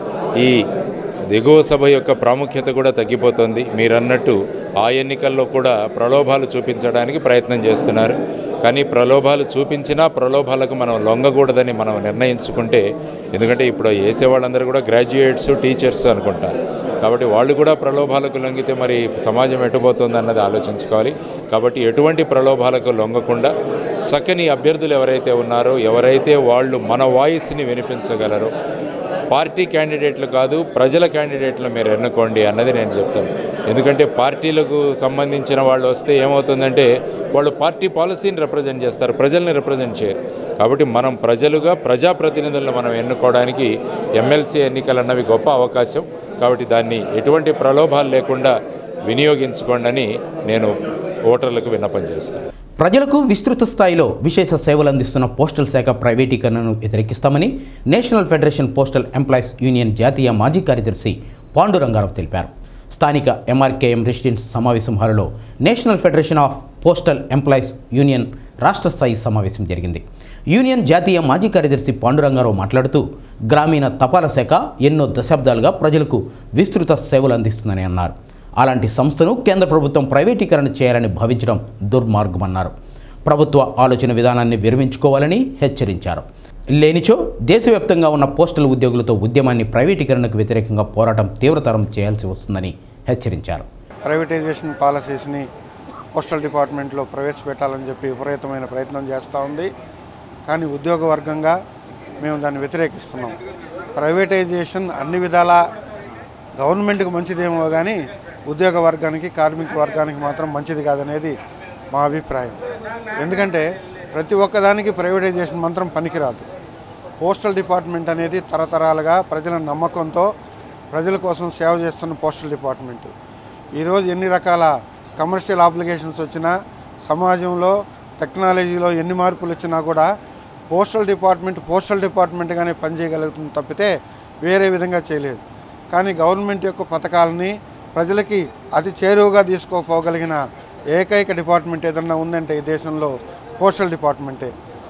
ఈ దిగువ సభ యొక్క ప్రాముఖ్యత కూడా తగ్గిపోతుంది మీరన్నట్టు ఆ ఎన్నికల్లో కూడా ప్రలోభాలు చూపించడానికి ప్రయత్నం చేస్తున్నారు కానీ ప్రలోభాలు చూపించినా ప్రలోభాలకు మనం లొంగకూడదని మనం నిర్ణయించుకుంటే ఎందుకంటే ఇప్పుడు వేసే వాళ్ళందరూ కూడా గ్రాడ్యుయేట్స్ టీచర్స్ అనుకుంటారు కాబట్టి వాళ్ళు కూడా ప్రలోభాలకు లొంగితే మరి సమాజం ఎటుపోతుంది అన్నది ఆలోచించుకోవాలి కాబట్టి ఎటువంటి ప్రలోభాలకు లొంగకుండా చక్కని అభ్యర్థులు ఎవరైతే ఉన్నారో ఎవరైతే వాళ్ళు మన వాయిస్ని వినిపించగలరో పార్టీ క్యాండిడేట్లు కాదు ప్రజల క్యాండిడేట్లు మీరు ఎన్నుకోండి అన్నది నేను చెప్తాను ఎందుకంటే పార్టీలకు సంబంధించిన వాళ్ళు వస్తే ఏమవుతుందంటే వాళ్ళు పార్టీ పాలసీని రిప్రజెంట్ చేస్తారు ప్రజల్ని రిప్రజెంట్ చేయరు కాబట్టి మనం ప్రజలుగా ప్రజాప్రతినిధులను మనం ఎన్నుకోవడానికి ఎమ్మెల్సీ ఎన్నికలు అన్నవి గొప్ప అవకాశం కాబట్టి దాన్ని ఎటువంటి ప్రలోభాలు లేకుండా వినియోగించుకోండి అని నేను ఓటర్లకు విన్నపం చేస్తాను ప్రజలకు విస్తృత స్థాయిలో విశేష సేవలు అందిస్తున్న పోస్టల్ శాఖ ప్రైవేటీకరణను వ్యతిరేకిస్తామని national federation postal employees union జాతీయ మాజీ కార్యదర్శి పాండురంగారావు తెలిపారు స్థానిక ఎంఆర్కేఎం రెసిడెన్స్ సమావేశం హాలులో national federation of postal employees union రాష్ట్ర స్థాయి సమావేశం జరిగింది యూనియన్ జాతీయ మాజీ కార్యదర్శి పాండురంగారావు మాట్లాడుతూ గ్రామీణ తపాలా శాఖ ఎన్నో దశాబ్దాలుగా ప్రజలకు విస్తృత సేవలు అందిస్తుందని అన్నారు అలాంటి సంస్థను కేంద్ర ప్రభుత్వం ప్రైవేటీకరణ చేయాలని భావించడం దుర్మార్గమన్నారు ప్రభుత్వ ఆలోచన విధానాన్ని విరమించుకోవాలని హెచ్చరించారు లేనిచో దేశవ్యాప్తంగా ఉన్న పోస్టల్ ఉద్యోగులతో ఉద్యమాన్ని ప్రైవేటీకరణకు వ్యతిరేకంగా పోరాటం తీవ్రతరం చేయాల్సి వస్తుందని హెచ్చరించారు ప్రైవేటైజేషన్ పాలసీస్ని పోస్టల్ డిపార్ట్మెంట్లో ప్రవేశపెట్టాలని చెప్పి విపరీతమైన ప్రయత్నం చేస్తూ ఉంది కానీ ఉద్యోగ వర్గంగా మేము దాన్ని వ్యతిరేకిస్తున్నాం ప్రైవేటైజేషన్ అన్ని విధాల గవర్నమెంట్కి మంచిదేమో కానీ ఉద్యోగ వర్గానికి కార్మిక వర్గానికి మాత్రం మంచిది కాదనేది మా అభిప్రాయం ఎందుకంటే ప్రతి ఒక్కదానికి ప్రైవేటైజేషన్ మంత్రం పనికిరాదు పోస్టల్ డిపార్ట్మెంట్ అనేది తరతరాలుగా ప్రజల నమ్మకంతో ప్రజల కోసం సేవ చేస్తున్న పోస్టల్ డిపార్ట్మెంట్ ఈరోజు ఎన్ని రకాల కమర్షియల్ అప్లికేషన్స్ వచ్చినా సమాజంలో టెక్నాలజీలో ఎన్ని మార్పులు వచ్చినా కూడా పోస్టల్ డిపార్ట్మెంట్ పోస్టల్ డిపార్ట్మెంట్గానే పనిచేయగలుగుతుంది తప్పితే వేరే విధంగా చేయలేదు కానీ గవర్నమెంట్ యొక్క పథకాలని ప్రజలకి అతి చేరువుగా తీసుకోపోగలిగిన ఏకైక డిపార్ట్మెంట్ ఏదన్నా ఉందంటే ఈ దేశంలో పోస్టల్ డిపార్ట్మెంటే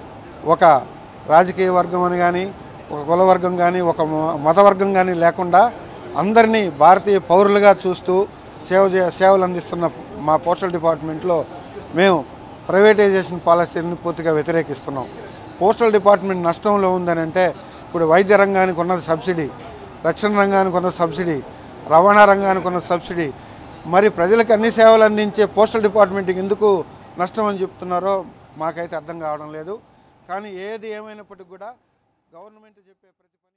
ఒక రాజకీయ వర్గం అని కానీ ఒక కుల వర్గం కానీ ఒక మ- మత వర్గం కానీ లేకుండా అందరినీ భారతీయ పౌరులుగా చూస్తూ సేవ చే సేవలు అందిస్తున్న మా పోస్టల్ డిపార్ట్మెంట్లో మేము ప్రైవేటైజేషన్ పాలసీని పూర్తిగా వ్యతిరేకిస్తున్నాం పోస్టల్ డిపార్ట్మెంట్ నష్టంలో ఉందని అంటే ఇప్పుడు వైద్య రంగానికి ఉన్నది సబ్సిడీ రక్షణ రంగానికి ఉన్నది సబ్సిడీ రవాణా రంగానికి ఉన్నది సబ్సిడీ మరి ప్రజలకు అన్ని సేవలు అందించే పోస్టల్ డిపార్ట్మెంట్కి ఎందుకు నష్టం అని చెప్తున్నారో మాకైతే అర్థం కావడం లేదు కానీ ఏది ఏమైనప్పటికీ కూడా గవర్నమెంట్ చెప్పే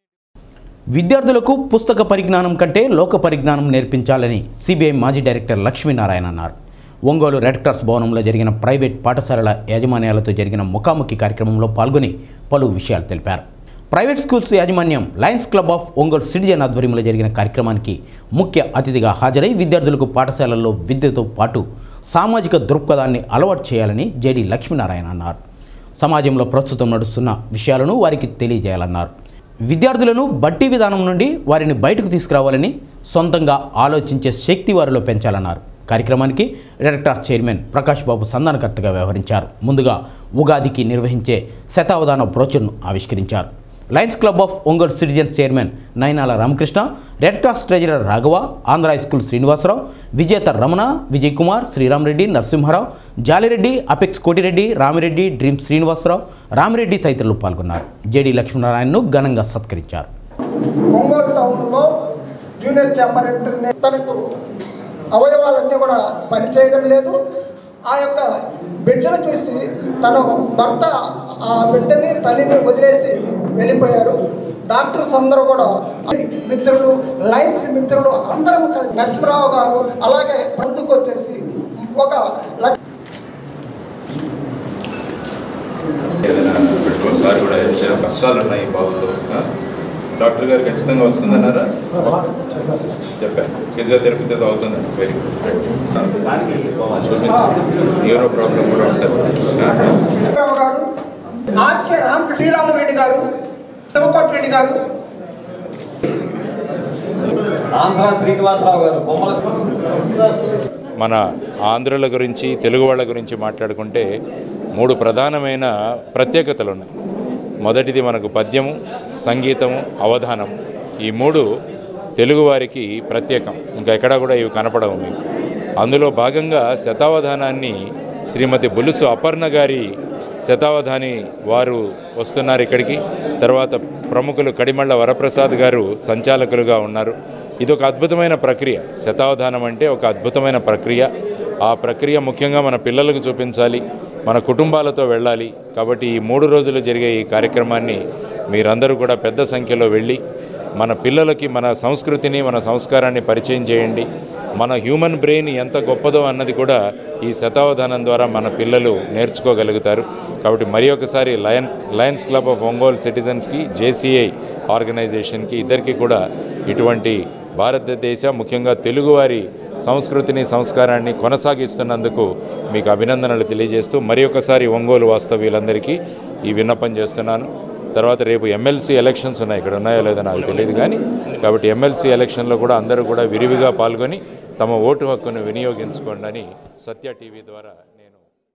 విద్యార్థులకు పుస్తక పరిజ్ఞానం కంటే లోక పరిజ్ఞానం నేర్పించాలని సిబిఐ మాజీ డైరెక్టర్ లక్ష్మీనారాయణ అన్నారు ఒంగోలు రెడ్ క్రాస్ భవనంలో జరిగిన ప్రైవేట్ పాఠశాలల యాజమాన్యాలతో జరిగిన ముఖాముఖి కార్యక్రమంలో పాల్గొని పలు విషయాలు తెలిపారు ప్రైవేట్ స్కూల్స్ యాజమాన్యం lions club of Ongole citizen ఆధ్వర్యంలో జరిగిన కార్యక్రమానికి ముఖ్య అతిథిగా హాజరై విద్యార్థులకు పాఠశాలల్లో విద్యతో పాటు సామాజిక దృక్పథాన్ని అలవాటు చేయాలని జేడి లక్ష్మీనారాయణ అన్నారు సమాజంలో ప్రస్తుతం నడుస్తున్న విషయాలను వారికి తెలియజేయాలన్నారు విద్యార్థులను బట్టి విధానం నుండి వారిని బయటకు తీసుకురావాలని సొంతంగా ఆలోచించే శక్తి వారిలో పెంచాలన్నారు కార్యక్రమానికి డైరెక్టర్ చైర్మన్ ప్రకాష్ బాబు సంధానకర్తగా వ్యవహరించారు ముందుగా ఉగాదికి నిర్వహించే శతావధాన బ్రోచర్ను ఆవిష్కరించారు lions club of Ongole citizen chairman Nayanala Ramakrishna red cross treasurer Raghava Andhra high school Srinivasarao Vijetha Ramana Vijay Kumar Sriramareddy Narasimharao Jalireddy apex Kotireddy Ramireddy dream Srinivasarao Ramireddy తదితరులు పాల్గొన్నారు జేడి లక్ష్మీనారాయణను ఘనంగా సత్కరించారు ఒంగోలు టౌన్లో జూనియర్ ఛాంబర్ ఇంటర్నే తనకు అవయవాలన్నీ కూడా పనిచేయడం లేదు ఆ యొక్క బిడ్డను చూసి తన భర్త ఆ బిడ్డని తల్లిని వదిలేసి వెళ్ళిపోయారు డాక్టర్స్ అందరూ కూడా మిత్రులు లైన్స్ మిత్రులు అందరం కలిసి నరసింహరావు గారు అలాగే ముందుకు వచ్చేసి ఒక లక్ష ఏదైనా పెట్టుకోవాలి సార్ కూడా చేస్తా కష్టాలు ఉన్నాయి బాబుతో ఆ? డాక్టర్ గారు ఖచ్చితంగా వస్తుందన్నారా చెప్పాను ఫిజియోథెరపీతో అవుతుందండి వెరీ గుడ్ చూపించండి న్యూరో ప్రాబ్లం కూడా ఉంటుంది ఆ? రావు గారు ఆర్కే రామ శ్రీరామరెడ్డి గారు శివకోటి రెడ్డి గారు ఆంధ్ర శ్రీనివాసరావు గారు బొమ్మల మన ఆంధ్రుల గురించి తెలుగు వాళ్ళ గురించి మాట్లాడుకుంటే మూడు ప్రధానమైన ప్రత్యేకతలు ఉన్నాయి మొదటిది మనకు పద్యము సంగీతము అవధానం ఈ మూడు తెలుగువారికి ప్రత్యేకం ఇంకా ఎక్కడా కూడా ఇవి కనపడవు మీకు అందులో భాగంగా శతావధానాన్ని శ్రీమతి బులుసు అపర్ణ గారి శతావధాని వారు వస్తున్నారు ఇక్కడికి తర్వాత ప్రముఖులు కడిమళ్ళ వరప్రసాద్ గారు సంచాలకులుగా ఉన్నారు ఇది ఒక అద్భుతమైన ప్రక్రియ శతావధానం అంటే ఒక అద్భుతమైన ప్రక్రియ ఆ ప్రక్రియ ముఖ్యంగా మన పిల్లలకు చూపించాలి మన కుటుంబాలతో వెళ్ళాలి కాబట్టి ఈ మూడు రోజులు జరిగే ఈ కార్యక్రమాన్ని మీరందరూ కూడా పెద్ద సంఖ్యలో వెళ్ళి మన పిల్లలకి మన సంస్కృతిని మన సంస్కారాన్ని పరిచయం చేయండి మన హ్యూమన్ బ్రెయిన్ ఎంత గొప్పదో అన్నది కూడా ఈ శతావధానం ద్వారా మన పిల్లలు నేర్చుకోగలుగుతారు కాబట్టి మరి ఒకసారి lion lions club of Ongole సిటిజన్స్కి జేసీఐ ఆర్గనైజేషన్కి ఇద్దరికి కూడా ఇటువంటి భారతదేశ ముఖ్యంగా తెలుగువారి సంస్కృతిని సంస్కారాన్ని కొనసాగిస్తున్నందుకు మీకు అభినందనలు తెలియజేస్తూ మరి ఒకసారి ఒంగోలు వాస్తవ్యులందరికీ ఈ విన్నపం చేస్తున్నాను తర్వాత రేపు ఎమ్మెల్సీ ఎలక్షన్స్ ఉన్నాయి ఇక్కడ ఉన్నాయో లేదో నాకు తెలియదు కానీ కాబట్టి ఎమ్మెల్సీ ఎలక్షన్లో కూడా అందరూ కూడా విరివిగా పాల్గొని తమ ఓటు హక్కును వినియోగించుకోండి అని సత్య టీవీ ద్వారా నేను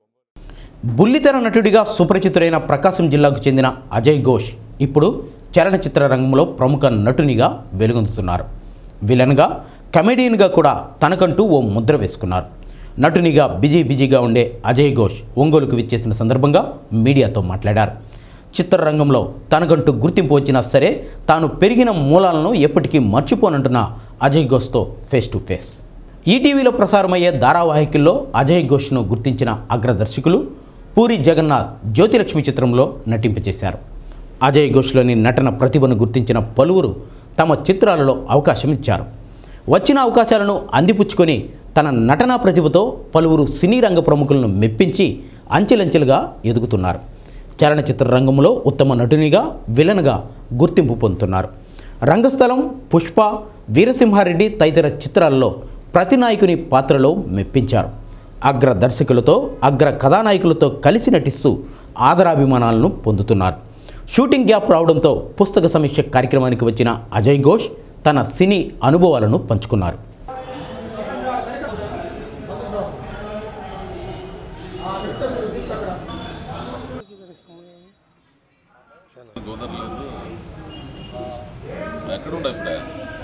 బుల్లితెర నటుడిగా సుపరిచితుడైన ప్రకాశం జిల్లాకు చెందిన అజయ్ ఘోష్ ఇప్పుడు చలనచిత్ర రంగంలో ప్రముఖ నటునిగా వెలుగొందుతున్నారు విలన్గా కమెడియన్గా కూడా తనకంటూ ఓ ముద్ర వేసుకున్నారు నటునిగా బిజీ బిజీగా ఉండే అజయ్ ఘోష్ ఒంగోలుకు విచ్చేసిన సందర్భంగా మీడియాతో మాట్లాడారు చిత్రరంగంలో తనకంటూ గుర్తింపు వచ్చినా సరే తాను పెరిగిన మూలాలను ఎప్పటికీ మర్చిపోనంటున్న అజయ్ ఘోష్తో ఫేస్ టు ఫేస్ ఈటీవీలో ప్రసారమయ్యే ధారావాహికల్లో అజయ్ ఘోష్ను గుర్తించిన అగ్రదర్శకులు పూరి జగన్నాథ్ జ్యోతిలక్ష్మి చిత్రంలో నటింపచేశారు అజయ్ ఘోష్లోని నటన ప్రతిభను గుర్తించిన పలువురు తమ చిత్రాలలో అవకాశం ఇచ్చారు వచ్చిన అవకాశాలను అందిపుచ్చుకొని తన నటనా ప్రతిభతో పలువురు సినీ రంగ ప్రముఖులను మెప్పించి అంచెలంచెలుగా ఎదుగుతున్నారు చలనచిత్ర రంగంలో ఉత్తమ నటునిగా విలన్గా గుర్తింపు పొందుతున్నారు రంగస్థలం పుష్ప వీరసింహారెడ్డి తదితర చిత్రాల్లో ప్రతి నాయకుని పాత్రలో మెప్పించారు అగ్ర దర్శకులతో అగ్ర కథానాయకులతో కలిసి నటిస్తూ ఆదరాభిమానాలను పొందుతున్నారు షూటింగ్ గ్యాప్ రావడంతో పుస్తక సమీక్ష కార్యక్రమానికి వచ్చిన అజయ్ ఘోష్ తన సినీ అనుభవాలను పంచుకున్నారు ఎక్కడుండ ఇప్పుడే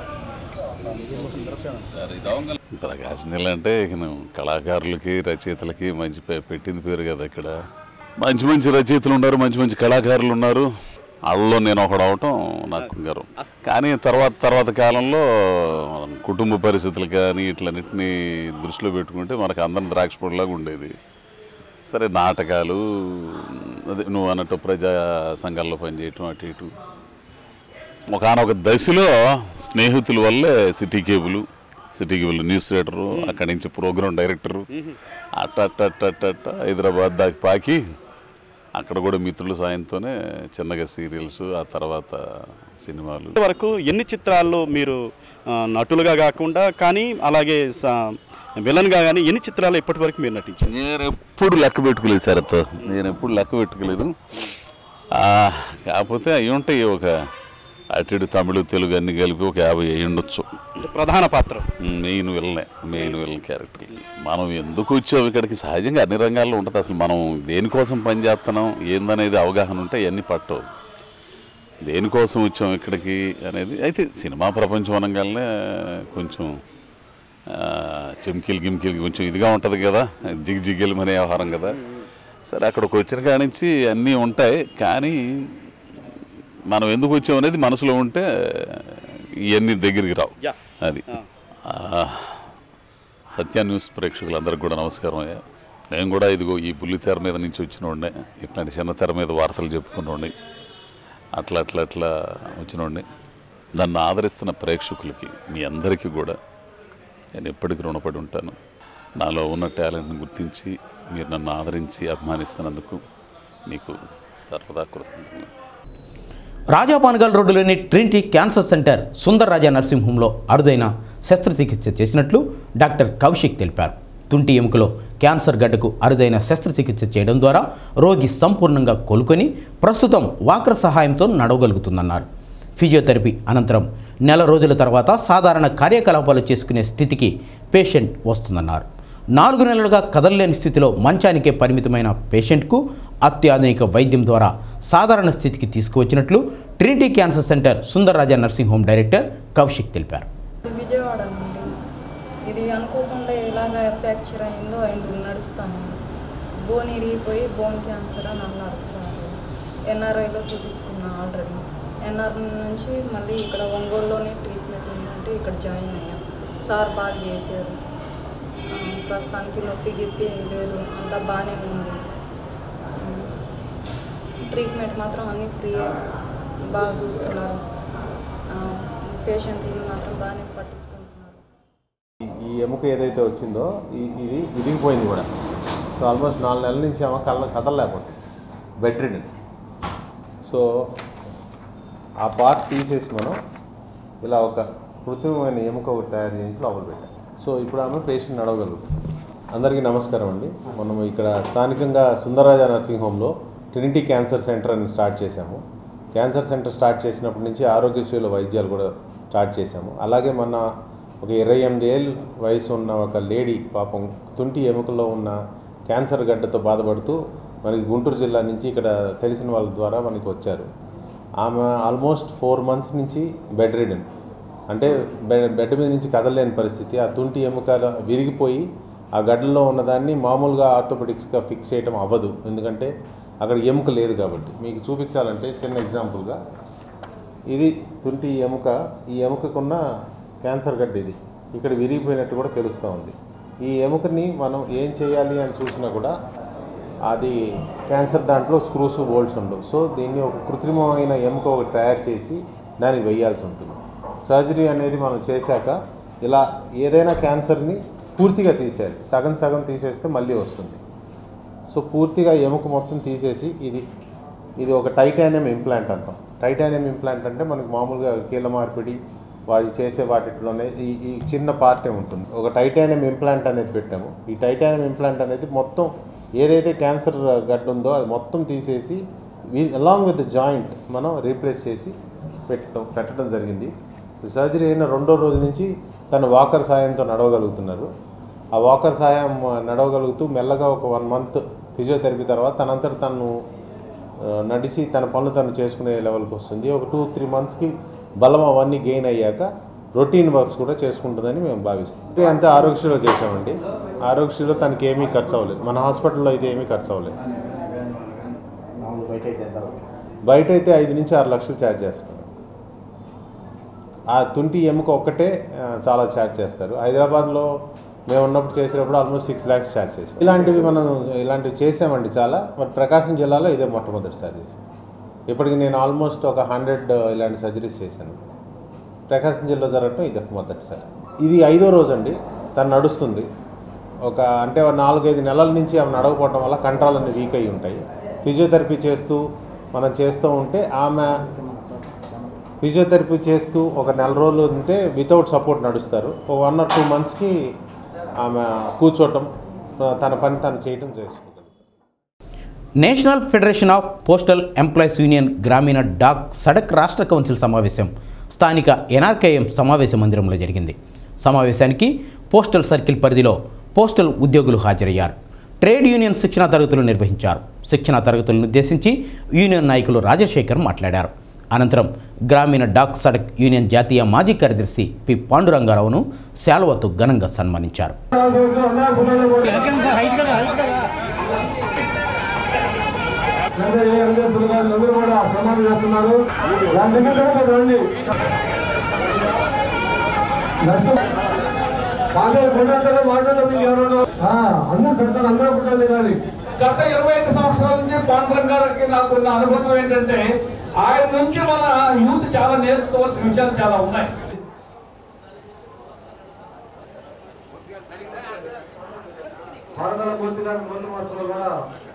సరే ఇది అవంగల్ ప్రకాశ్ నీళ్ళు అంటే ఇక నువ్వు కళాకారులకి రచయితలకి మంచి పే- పెట్టింది పేరు కదా ఇక్కడ మంచి మంచి రచయితలు ఉన్నారు మంచి మంచి కళాకారులు ఉన్నారు వాళ్ళలో నేను ఒకడు అవటం నాకు గర్వం కానీ తర్వాత తర్వాత కాలంలో కుటుంబ పరిస్థితులు కానీ ఇట్లన్నింటినీ దృష్టిలో పెట్టుకుంటే మనకు అందరం ద్రాక్షపొడిలాగా ఉండేది సరే నాటకాలు అదే నువ్వు అన్నట్టు ప్రజా సంఘాల్లో పనిచేయటం అటు ఇటు ఒకనొక దశలో స్నేహితుల వల్లే city cable city cable news reader అక్కడి నుంచి ప్రోగ్రామ్ డైరెక్టరు అట్ట అట్ట అట్ట అట్ట అట్ట హైదరాబాద్ దాకా పాకి అక్కడ కూడా మిత్రుల సాయంతోనే చిన్నగా సీరియల్స్ ఆ తర్వాత సినిమాలు వరకు ఎన్ని చిత్రాల్లో మీరు ఆ, నటులుగా కాకుండా కానీ అలాగే స- విలన్గా కానీ ఎన్ని చిత్రాలు ఇప్పటి వరకు మీరు నటించారు నేను ఎప్పుడు లెక్క పెట్టుకోలేదు సార్ అత్తో. నేను ఎప్పుడు లెక్క పెట్టుకోలేదు ఆ, కాకపోతే అవి ఉంటాయి ఒక అటు ఇటు తమిళ తెలుగు అన్ని కలిపి ఒక యాభై అయి ఉండొచ్చు ప్రధాన పాత్ర మెయిన్ విల్లనే మెయిన్ విల్లన్ క్యారెక్టర్ మనం ఎందుకు వచ్చాం ఇక్కడికి సహజంగా అన్ని రంగాల్లో ఉంటుంది అసలు మనం దేనికోసం పని చేస్తున్నాం ఏందనేది అవగాహన ఉంటే అవన్నీ పట్టవు దేనికోసం వచ్చాం ఇక్కడికి అనేది అయితే సినిమా ప్రపంచం అనగానే కొంచెం ఆ, చెమ్కిల్ గిమ్కిల్ కొంచెం ఇదిగా ఉంటుంది కదా జిగ్ జిగ్గెల్ అనే వ్యవహారం కదా సరే అక్కడికి వచ్చిన కాడి నుంచి అన్నీ ఉంటాయి కానీ మనం ఎందుకు వచ్చాం అనేది మనసులో ఉంటే ఇవన్నీ దగ్గరికి రావు అది ఆ, సత్య న్యూస్ ప్రేక్షకులందరికీ కూడా నమస్కారం అయ్యా నేను కూడా ఇదిగో ఈ బుల్లి తెర మీద నుంచి వచ్చినోడినే ఇట్లాంటి చిన్న తెర మీద వార్తలు చెప్పుకున్నోడిని అట్లా అట్లా అట్లా వచ్చినోడిని నన్ను ఆదరిస్తున్న ప్రేక్షకులకి మీ అందరికీ కూడా నేను ఎప్పటికీ రుణపడి ఉంటాను నాలో ఉన్న టాలెంట్ని గుర్తించి మీరు నన్ను ఆదరించి అభిమానిస్తున్నందుకు మీకు సర్వదా కృతజ్ఞతలు రాజాపానగల్ రోడ్డులోని Trinity cancer centre Sundar Raja nursing హోంలో అరుదైన శస్త్రచికిత్స చేసినట్లు డాక్టర్ కౌశిక్ తెలిపారు తుంటి ఎముకలో క్యాన్సర్ గడ్డకు అరుదైన శస్త్రచికిత్స చేయడం ద్వారా రోగి సంపూర్ణంగా కోలుకొని ప్రస్తుతం వాకర్ సహాయంతో నడవగలుగుతుందన్నారు ఫిజియోథెరపీ అనంతరం నెల రోజుల తర్వాత సాధారణ కార్యకలాపాలు చేసుకునే స్థితికి పేషెంట్ వస్తుందన్నారు నాలుగు నెలలుగా కదలలేని స్థితిలో మంచానికే పరిమితమైన పేషెంట్కు అత్యాధునిక వైద్యం ద్వారా సాధారణ స్థితికి తీసుకువచ్చినట్లు Trinity cancer centre Sundarraja nursing home director Kaushik తెలిపారు విజయవాడ నుండి ఇది అనుకోకుండా ఎలాగ ఫ్రాక్చర్ అయిందో అయింది నడుస్తాను బోన్ ఇరిగిపోయి బోన్ క్యాన్సర్ అని అన్నారు సార్ ఎన్ఆర్ఐలో చూపించుకున్నా ఆల్రెడీ ఎన్ఆర్ఐ నుంచి మళ్ళీ ఇక్కడ ఒంగోలులోనే ట్రీట్మెంట్ ఉందంటే ఇక్కడ జాయిన్ అయ్యాం సార్ బాగా చేశారు ఆ, ప్రస్తుతానికి నొప్పి గిప్పి ఏం లేదు అంతా బాగానే ఉంది ట్రీట్మెంట్ మాత్రం అన్నీ ఫ్రీ బాగా చూస్తున్నారు పేషెంట్లు మాత్రం బాగానే పట్టించుకుంటున్నారు ఈ ఎముక ఏదైతే వచ్చిందో ఈ- ఇది విరిగిపోయింది కూడా సో ఆల్మోస్ట్ నాలుగు నెలల నుంచి ఆమె కళ్ళ కదలలేకపోతుంది బెడ్ రిడన్ సో ఆ పార్ట్ తీసేసి మనం ఇలా ఒక కృత్రిమమైన ఎముక ఒకటి తయారు చేసి లోపల పెట్టాం సో ఇప్పుడు ఆమె పేషెంట్ నడవగలుగుతుంది అందరికీ నమస్కారం అండి మనం ఇక్కడ స్థానికంగా సుందరరాజా నర్సింగ్ హోమ్లో ట్రినిటీ క్యాన్సర్ సెంటర్ అని స్టార్ట్ చేశాము క్యాన్సర్ సెంటర్ స్టార్ట్ చేసినప్పటి నుంచి ఆరోగ్యశ్రీల వైద్యాలు కూడా స్టార్ట్ చేశాము అలాగే మన ఒక ఇరవై ఎనిమిది ఏళ్ళ వయసు ఉన్న ఒక లేడీ పాపం తుంటి ఎముకలో ఉన్న క్యాన్సర్ గడ్డతో బాధపడుతూ మనకి గుంటూరు జిల్లా నుంచి ఇక్కడ తెలిసిన వాళ్ళ ద్వారా మనకి వచ్చారు ఆమె ఆల్మోస్ట్ ఫోర్ మంత్స్ నుంచి బెడ్ రిడన్ అంటే బెడ్ బెడ్ మీద నుంచి కదలలేని పరిస్థితి ఆ తుంటి ఎముక విరిగిపోయి ఆ గడ్డలో ఉన్నదాన్ని మామూలుగా ఆర్థోపెడిక్స్గా ఫిక్స్ చేయడం అవ్వదు ఎందుకంటే అక్కడ ఎముక లేదు కాబట్టి మీకు చూపించాలంటే చిన్న ఎగ్జాంపుల్గా ఇది తుంటి ఎముక ఈ ఎముకకున్న క్యాన్సర్ గడ్డ ఇది ఇక్కడ విరిగిపోయినట్టు కూడా తెలుస్తూ ఉంది ఈ ఎముకని మనం ఏం చేయాలి అని చూసినా కూడా అది క్యాన్సర్ దాంట్లో స్క్రూస్ బోల్ట్స్ ఉండవు సో దీన్ని ఒక కృత్రిమమైన ఎముక ఒకటి తయారు చేసి దానికి వేయాల్సి ఉంటుంది సర్జరీ అనేది మనం చేశాక ఇలా ఏదైనా క్యాన్సర్ని పూర్తిగా తీసేయాలి సగం సగం తీసేస్తే మళ్ళీ వస్తుంది సో పూర్తిగా ఎముక మొత్తం తీసేసి ఇది ఇది ఒక టైటానియం ఇంప్లాంట్ అంటాం టైటానియం ఇంప్లాంట్ అంటే మనకి మామూలుగా కీళ్ళ మార్పిడి వాళ్ళు చేసే వాటిలోనే ఈ ఈ చిన్న పార్టే ఉంటుంది ఒక టైటానియం ఇంప్లాంట్ అనేది పెట్టాము ఈ టైటానియం ఇంప్లాంట్ అనేది మొత్తం ఏదైతే క్యాన్సర్ గడ్డ ఉందో అది మొత్తం తీసేసి అలాంగ్ విత్ జాయింట్ మనం రీప్లేస్ చేసి పెట్టడం పెట్టడం జరిగింది సర్జరీ అయిన రెండో రోజు నుంచి తను వాకర్ సాయంతో నడవగలుగుతున్నారు ఆ వాకర్ సాయం నడవగలుగుతూ మెల్లగా ఒక వన్ మంత్ ఫిజియోథెరపీ తర్వాత తనంతట తను ఆ, నడిచి తన పనులు తను చేసుకునే లెవెల్కి వస్తుంది ఒక టూ త్రీ మంత్స్కి బలం అవన్నీ గెయిన్ అయ్యాక రొటీన్ వర్క్స్ కూడా చేసుకుంటుందని మేము భావిస్తాం ఇది అంతా ఆరోగ్యశ్రీలో చేసామండి ఆరోగ్యశ్రీలో తనకి ఏమీ ఖర్చు అవ్వలేదు మన హాస్పిటల్లో అయితే ఏమీ ఖర్చు అవ్వలేదు బయట అయితే ఐదు నుంచి ఆరు లక్షలు ఛార్జ్ చేస్తారు ఆ తుంటి ఎముక ఒక్కటే ఆ, చాలా ఛార్జ్ చేస్తారు హైదరాబాద్లో మేము ఉన్నప్పుడు చేసేటప్పుడు ఆల్మోస్ట్ సిక్స్ ల్యాక్స్ ఛార్జ్ చేసాం ఇలాంటివి మనం ఇలాంటివి చేసామండి చాలా మరి ప్రకాశం జిల్లాలో ఇదే మొట్టమొదటిసారి చేసాం ఇప్పటికి నేను ఆల్మోస్ట్ ఒక హండ్రెడ్ ఇలాంటి సర్జరీస్ చేశాను ప్రకాశం జిల్లా జరగటం ఇది మొదటిసారి ఇది ఐదో రోజు అండి తను నడుస్తుంది ఒక అంటే ఒక నాలుగైదు నెలల నుంచి ఆమె నడవకపోవడం వల్ల కంట్రాల్ అన్ని వీక్ అయి ఉంటాయి ఫిజియోథెరపీ చేస్తూ మనం చేస్తూ ఉంటే ఆమె ఫిజియోథెరపీ చేస్తూ ఒక నెల రోజులు ఉంటే వితౌట్ సపోర్ట్ నడుస్తారు ఒక వన్ ఆర్ టూ మంత్స్కి ఆమె కూర్చోవటం తన పని తను చేయటం చేసుకుంటారు national federation of postal employees union గ్రామీణ డాక్ సడక్ రాష్ట్ర కౌన్సిల్ సమావేశం స్థానిక ఎన్ఆర్కేఎం సమావేశ మందిరంలో జరిగింది సమావేశానికి పోస్టల్ సర్కిల్ పరిధిలో పోస్టల్ ఉద్యోగులు హాజరయ్యారు ట్రేడ్ యూనియన్ శిక్షణా తరగతులు నిర్వహించారు శిక్షణా తరగతులను ఉద్దేశించి యూనియన్ నాయకులు రాజశేఖర్ మాట్లాడారు అనంతరం గ్రామీణ డాక్ సడక్ యూనియన్ జాతీయ మాజీ కార్యదర్శి పి పాండురంగారావును శాలువతో ఘనంగా సన్మానించారు అందరూ కూడా సన్మానం చేస్తున్నారు దాని దగ్గర రండి నెక్స్ట్ మాట్లాడు కొట్టారు మాట్లాడడం మీకు ఎవరన్నా ఆ, అందరూ పెడతారు అందరూ పుట్టాలి కానీ గత ఇరవై ఐదు సంవత్సరాల నుంచి పాండురంగ గారికి నాకున్న అనుభవం ఏంటంటే ఆయన నుంచి మన యూత్ చాలా నేర్చుకోవాల్సిన విషయాలు చాలా ఉన్నాయి వరదల మూర్తి గారి ముందు మాసంలో కూడా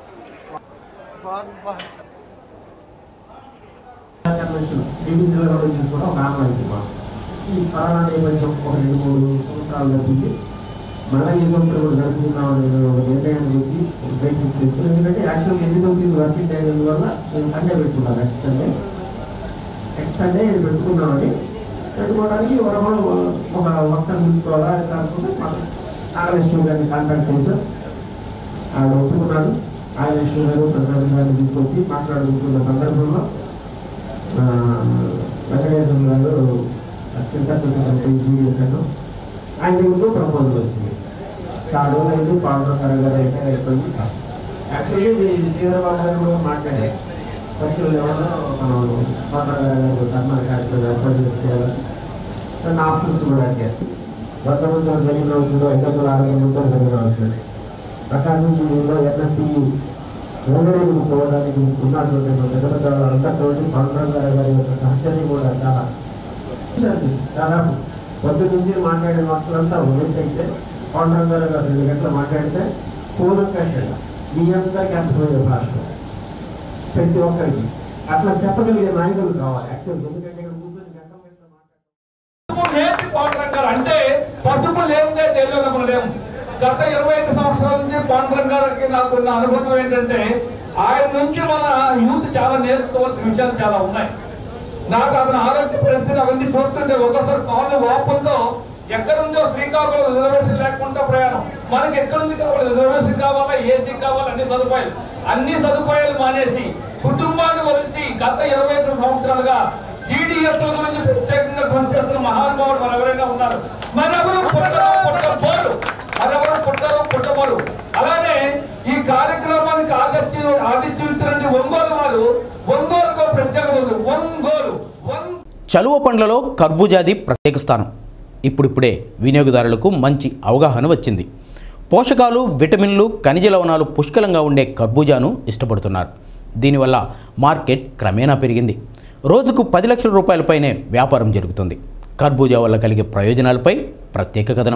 జీవితంలో తీసుకోవడం ఒక ఆనవాయితీ మాకు ఈ కరోనా నేపథ్యం ఒక రెండు మూడు సంవత్సరాలు గడిపింది మళ్ళీ ఈ సంవత్సరం కూడా గడుపుతున్నామని ఒక నిర్ణయాన్ని వచ్చి ఒక ప్రయత్నం చేస్తున్నాం ఎందుకంటే యాక్చువల్గా ఎనిమిది తొమ్మిది వర్కింగ్ డే వల్ల మేము సండే పెట్టుకున్నాం నెక్స్ట్ సండే నెక్స్ట్ సండే ఇది పెట్టుకున్నామని పెట్టుకోవడానికి వరమలు ఒక మొత్తం తీసుకోవాలా కాకపోతే మాకు నాగలక్ష్మి గారిని కాంటాక్ట్ చేశాం ఆవిడ ఒప్పుకున్నాడు నాగలక్ష్మి గారు ప్రసాద్ గారిని తీసుకొచ్చి మాట్లాడుకుంటున్న సందర్భంలో ఆ, వెంకటేశ్వర గారు అసిస్టెంట్ సెక్రటరీ వీడియో చేశాను ఆయన ముందు ప్రపోజల్ వచ్చింది చాలా రోజులు అయితే పాండురంగారావు గారు అయితే అయిపోయింది యాక్చువల్లీ ఇది చంద్రబాబు గారు కూడా మాట్లాడారు ఖర్చులు ఎవరో మనం పాండురంగారావు గారు సన్మాన కార్యక్రమం ఏర్పాటు చేసుకోవాలి కొన్ని ఆప్షన్స్ కూడా అడిగారు వర్తమంతో జరిగిన రోజుల్లో ఎన్నికల ఆరోగ్యంతో జరిగిన రోజులు ప్రకాశం జిల్లాలో ఎన్ఎస్పీ ఓడరేవుకు పోవడానికి ఉన్నటువంటి పెద్ద పెద్ద అంతటి పాండురంగారావు గారి యొక్క సహచర్యం కూడా చాలా దాదాపు పొద్దు నుంచి మాట్లాడిన మాటలంతా ఉన్నట్టయితే పాండురంగారావు గారు రెండు గంటలు మాట్లాడితే పూర్వకంగా మీ అందరికీ అర్థమయ్యే భాష ప్రతి ఒక్కరికి అట్లా చెప్పగలిగే నాయకులు కావాలి యాక్చువల్ ఎందుకంటే ఇక్కడ కూర్చొని నేతి పాండురంగ గారు అంటే పసుపు లేనిదే తెలియలేము గత ఇరవై ఐదు సంవత్సరాల నుంచి పాండురంగ గారికి నాకున్న అనుభవం ఏంటంటే ఆయన నుంచి మన యూత్ చాలా నేర్చుకోవాల్సిన విషయాలు చాలా ఉన్నాయి నాకు అతని ఆరోగ్య పరిస్థితి అవన్నీ చూస్తుంటే ఒకసారి కాళ్ళు వాపులతో ఎక్కడ ఉందో శ్రీకాకుళం రిజర్వేషన్ లేకుండా ప్రయాణం మనకి ఎక్కడ ఉంది కావాలి రిజర్వేషన్ కావాలా ఏసీ కావాలా అన్ని సదుపాయాలు అన్ని సదుపాయాలు మానేసి కుటుంబాన్ని వదిలేసి గత ఇరవై ఐదు సంవత్సరాలుగా జీడీఎస్ గురించి ప్రత్యేకంగా పనిచేస్తున్న మహానుభావులు మరి ఎవరైనా ఉన్నారు మరెవరు పుట్టరు పుట్టబోరు మరెవరు పుట్టరు పుట్టబోరు అలానే ఈ కార్యక్రమానికి ఆదిత్య ఆదిత్యం ఇచ్చినటువంటి ఒంగోలు వారు ఒంగోలుకు ప్రత్యేకత ఉంది ఒంగోలు చలువ పండ్లలో కర్బూజాది ప్రత్యేక స్థానం ఇప్పుడిప్పుడే వినియోగదారులకు మంచి అవగాహన వచ్చింది పోషకాలు విటమిన్లు ఖనిజ లవణాలు పుష్కలంగా ఉండే కర్బూజాను ఇష్టపడుతున్నారు దీనివల్ల మార్కెట్ క్రమేణా పెరిగింది రోజుకు పది లక్షల రూపాయలపైనే వ్యాపారం జరుగుతుంది కర్బూజా వల్ల కలిగే ప్రయోజనాలపై ప్రత్యేక కథనం